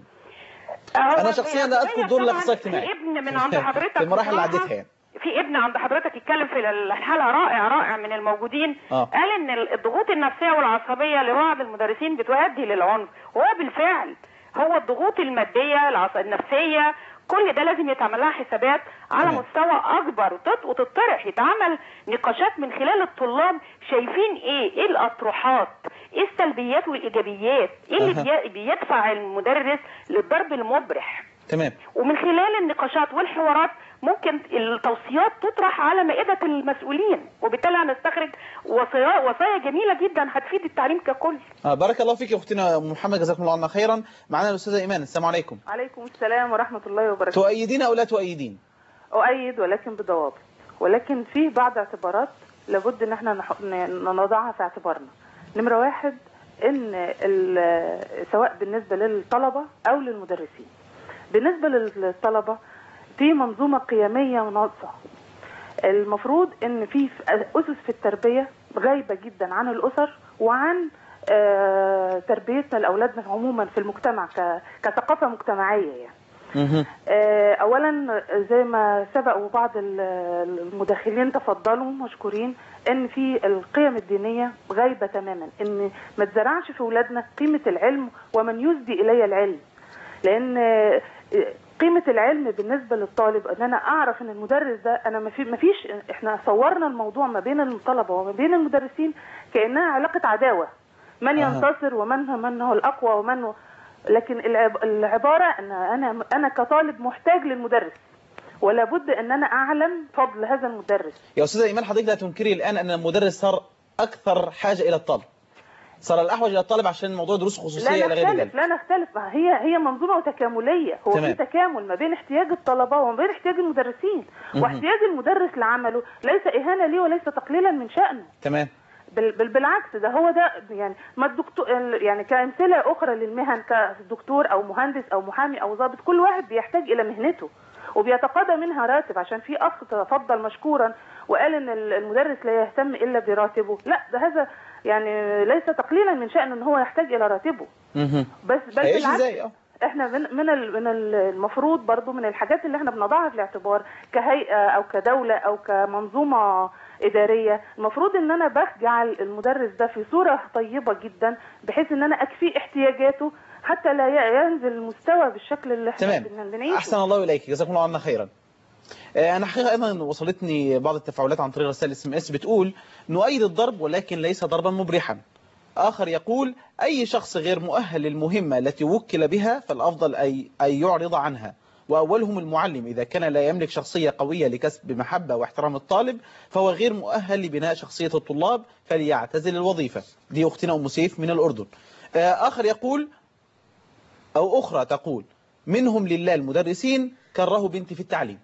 آه، انا هو شخصيا لا اذكر طبعاً دور الاخصائي في الاجتماعي ابن من عند حضرتك في المراحل اللي بصراحة عديتها يعني في ابن عند حضرتك اتكلم في الحلقه رائع رائع من الموجودين آه. قال ان الضغوط النفسيه والعصبيه لبعض المدرسين بتؤدي للعنف وهو بالفعل هو الضغوط الماديه العص... النفسيه كل ده لازم يتعمل لها حسابات على تمام. مستوى اكبر وتط- وتطرح يتعمل نقاشات من خلال الطلاب شايفين ايه ايه الاطروحات ايه السلبيات والايجابيات ايه اللي أها. بي- بيدفع المدرس للضرب المبرح تمام ومن خلال النقاشات والحوارات ممكن التوصيات تطرح على مائدة المسؤولين وبالتالي هنستخرج وصايا وصايا جميلة جدا هتفيد التعليم ككل آه بارك الله فيك يا اختنا أم محمد جزاكم الله عنا خيرا معنا الاستاذه ايمان السلام عليكم عليكم السلام ورحمة الله وبركاته تؤيدين او لا تؤيدين أؤيد ولكن بضوابط ولكن في بعض اعتبارات لابد ان احنا نح- ن- نضعها في اعتبارنا نمرة واحد ان ال- سواء بالنسبة للطلبة او للمدرسين بالنسبة للطلبة في منظومة قيمية ناقصة المفروض ان في اسس في التربية غايبة جدا عن الاسر وعن آه، تربيتنا لاولادنا عموما في المجتمع ك- كثقافة مجتمعية يعني آه، اولا زي ما سبق وبعض ال- المداخلين تفضلوا مشكورين ان في القيم الدينيه غايبه تماما ان ما تزرعش في اولادنا قيمه العلم ومن يسدي الي العلم لان آه، قيمه العلم بالنسبه للطالب ان انا اعرف ان المدرس ده انا ما في ما فيش احنا صورنا الموضوع ما بين الطلبه وما بين المدرسين كانها علاقه عداوه من أها. ينتصر ومن من هو الاقوى ومن هو لكن العب- العباره ان انا انا كطالب محتاج للمدرس ولا بد ان انا اعلم فضل هذا المدرس يا استاذه ايمان حضرتك لا تنكري الان ان المدرس صار اكثر حاجه الى الطالب صار الاحوج الى الطالب عشان موضوع دروس خصوصيه لا الى غير نختلف ذلك لا نختلف ما هي هي منظومه تكامليه هو تمام. في تكامل ما بين احتياج الطلبه وما بين احتياج المدرسين مهم. واحتياج المدرس لعمله ليس اهانه ليه وليس تقليلا من شانه تمام بل بل بالعكس ده هو ده يعني ما الدكتور يعني كامثله اخرى للمهن كدكتور او مهندس او محامي او ضابط كل واحد بيحتاج الى مهنته وبيتقاضى منها راتب عشان في اخ تفضل مشكورا وقال ان المدرس لا يهتم الا براتبه لا ده هذا يعني ليس تقليلا من شأنه ان هو يحتاج الى راتبه مهم. بس بل هيعيش بالعكس ازاي اه احنا من من ال- من ال- المفروض برضو من الحاجات اللي احنا بنضعها في الاعتبار كهيئه او كدوله او كمنظومه اداريه المفروض ان انا بجعل المدرس ده في صوره طيبه جدا بحيث ان انا اكفي احتياجاته حتى لا ي- ينزل المستوى بالشكل اللي احنا تمام. بن- بنعيشه احسن الله اليك جزاكم الله عنا خيرا آه، انا حقيقه ايضا وصلتني بعض التفاعلات عن طريق رسائل اس ام اس بتقول نؤيد الضرب ولكن ليس ضربا مبرحا اخر يقول اي شخص غير مؤهل للمهمه التي وكل بها فالافضل اي ان يعرض عنها واولهم المعلم اذا كان لا يملك شخصيه قويه لكسب محبه واحترام الطالب فهو غير مؤهل لبناء شخصيه الطلاب فليعتزل الوظيفه دي اختنا ام سيف من الاردن آه، اخر يقول أو أخرى تقول منهم لله المدرسين كره بنتي في التعليم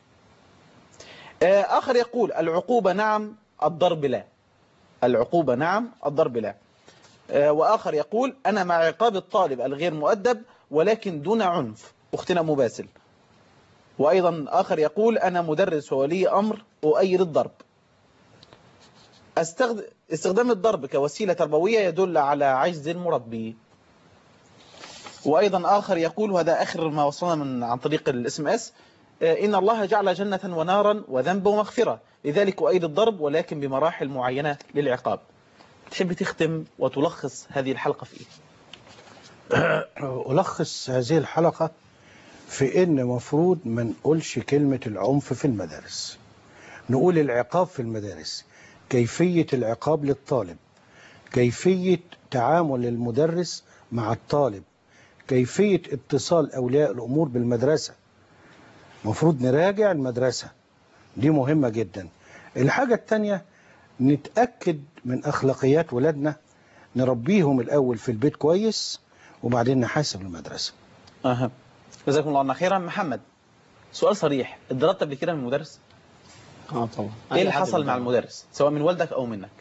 آه، آخر يقول العقوبة نعم الضرب لا العقوبة نعم الضرب لا آه، وآخر يقول أنا مع عقاب الطالب الغير مؤدب ولكن دون عنف أختنا أم باسل وأيضا آخر يقول أنا مدرس وولي أمر أؤيد الضرب أستخد... استخدام الضرب كوسيلة تربوية يدل على عجز المربي وأيضا آخر يقول وهذا آخر ما وصلنا من عن طريق الاس ام اس آه، إن الله جعل جنة ونارا وذنب ومغفرة لذلك أؤيد الضرب ولكن بمراحل معينة للعقاب تحب تختم وتلخص هذه الحلقة في إيه؟ ألخص هذه الحلقة في إن مفروض ما نقولش كلمة العنف في المدارس نقول العقاب في المدارس كيفية العقاب للطالب كيفية تعامل المدرس مع الطالب كيفية اتصال أولياء الأمور بالمدرسة مفروض نراجع المدرسة دي مهمة جدا الحاجة التانية نتأكد من أخلاقيات ولادنا نربيهم الأول في البيت كويس وبعدين نحاسب المدرسة أها جزاكم الله عنا خيرا محمد سؤال صريح اتضربت قبل كده من المدرس؟ اه طبعا ايه اللي أي حد حصل مع بيتضرب. المدرس سواء من والدك او منك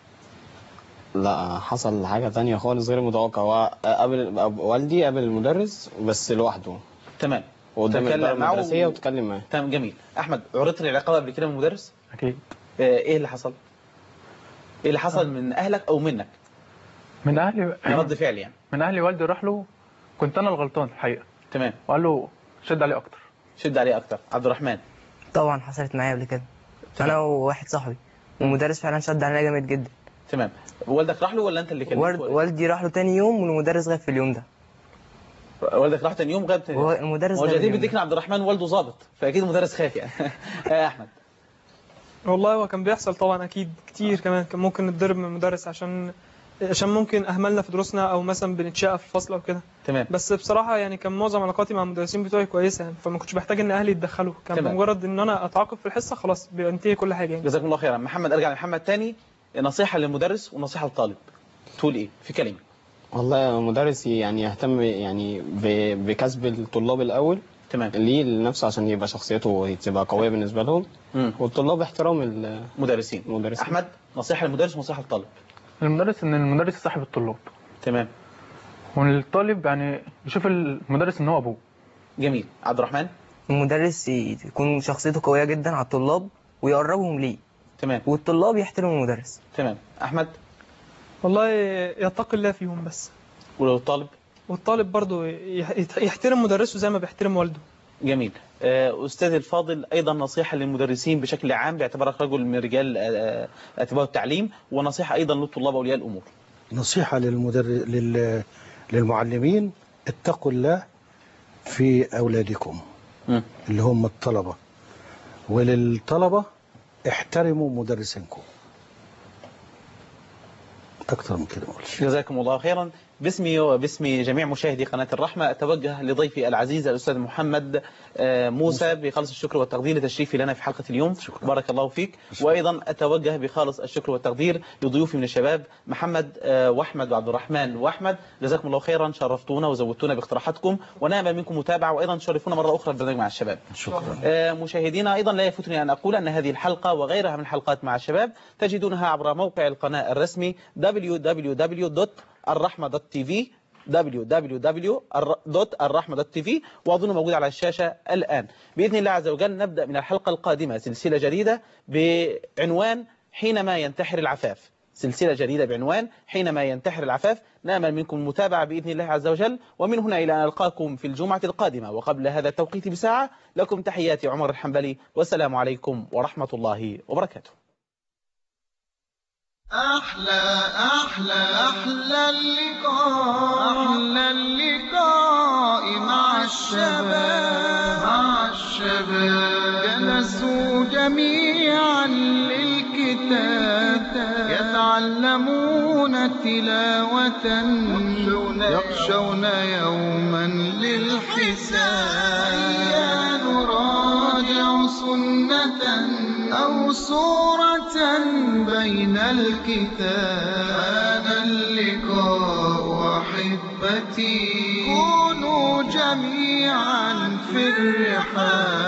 لا حصل حاجة تانية خالص غير متوقع هو قابل أب- والدي قابل المدرس بس لوحده تمام وقدام تكلم الإدارة معه المدرسية و- وتكلم معاه تمام جميل احمد عرضت للعقاب قبل كده من المدرس اكيد ايه اللي حصل ايه اللي حصل من اهلك او منك من اهلي رد فعل يعني من اهلي والدي راح له كنت انا الغلطان الحقيقه تمام وقال له شد عليه اكتر شد عليه اكتر عبد الرحمن طبعا حصلت معايا قبل كده انا وواحد صاحبي والمدرس فعلا شد علينا جامد جدا تمام والدك راح له ولا انت اللي كلمته والد والدي راح له تاني يوم والمدرس غاب في اليوم ده والدك راح تاني يوم غاب تاني هو المدرس هو غاب جدير اليوم ده. بالذكر عبد الرحمن والده ظابط فاكيد المدرس خاف يعني يا احمد والله هو كان بيحصل طبعا اكيد كتير كمان كان ممكن نتضرب من المدرس عشان عشان ممكن اهملنا في دروسنا او مثلا بنتشقى في الفصل او كده تمام بس بصراحه يعني كان معظم علاقاتي مع المدرسين بتوعي كويسه يعني فما كنتش بحتاج ان اهلي يتدخلوا كان تمام. بمجرد ان انا اتعاقب في الحصه خلاص بينتهي كل حاجه يعني جزاكم الله خيرا محمد ارجع لمحمد تاني نصيحه للمدرس ونصيحه للطالب تقول ايه في كلمه والله المدرس يعني يهتم يعني ب- بكسب الطلاب الأول تمام ليه لنفسه عشان يبقى شخصيته تبقى قوية بالنسبة لهم مم. والطلاب احترام مدرسين المدرسين احمد نصيحه للمدرس ونصيحه للطالب المدرس ان المدرس صاحب الطلاب تمام والطالب يعني يشوف المدرس ان هو ابوه جميل عبد الرحمن المدرس يكون شخصيته قويه جدا على الطلاب ويقربهم ليه تمام والطلاب يحترموا المدرس تمام احمد والله يتقي الله فيهم بس ولو الطالب والطالب برضه يح- يحترم مدرسه زي ما بيحترم والده جميل آه، أستاذ الفاضل أيضا نصيحة للمدرسين بشكل عام باعتبارك رجل من رجال آه، أتباع التعليم ونصيحة أيضا للطلاب وأولياء الأمور نصيحة للمدر... لل... للمعلمين اتقوا الله في أولادكم مم. اللي هم الطلبة وللطلبة احترموا مدرسينكم أكتر من كده مقولش جزاكم الله خيرا باسمي وباسم جميع مشاهدي قناة الرحمة أتوجه لضيفي العزيز الأستاذ محمد آه، موسى بخالص الشكر والتقدير لتشريفي لنا في حلقة اليوم بارك الله فيك وأيضا أتوجه بخالص الشكر والتقدير لضيوفي من الشباب محمد آه، وأحمد وعبد الرحمن وأحمد جزاكم الله خيرا شرفتونا وزودتونا باقتراحاتكم ونعمل منكم متابعة وأيضا تشرفونا مرة أخرى البرنامج مع الشباب شكرا آه، مشاهدينا أيضا لا يفوتني أن أقول أن هذه الحلقة وغيرها من الحلقات مع الشباب تجدونها عبر موقع القناة الرسمي www.الرحمة.tv www.الرحمة.tv وأظن موجود على الشاشة الآن بإذن الله عز وجل نبدأ من الحلقة القادمة سلسلة جديدة بعنوان حينما ينتحر العفاف سلسلة جديدة بعنوان حينما ينتحر العفاف نأمل منكم المتابعة بإذن الله عز وجل ومن هنا إلى أن ألقاكم في الجمعة القادمة وقبل هذا التوقيت بساعة لكم تحياتي عمر الحنبلي والسلام عليكم ورحمة الله وبركاته أحلى أحلى أحلى اللقاء أحلى اللقاء مع الشباب مع الشباب جلسوا جميعا للكتاب يتعلمون تلاوة يخشون يوما للحساب هيا نراجع سنة أو سورة بين الكتاب هذا اللقاء أحبتي كونوا جميعا في الرحاب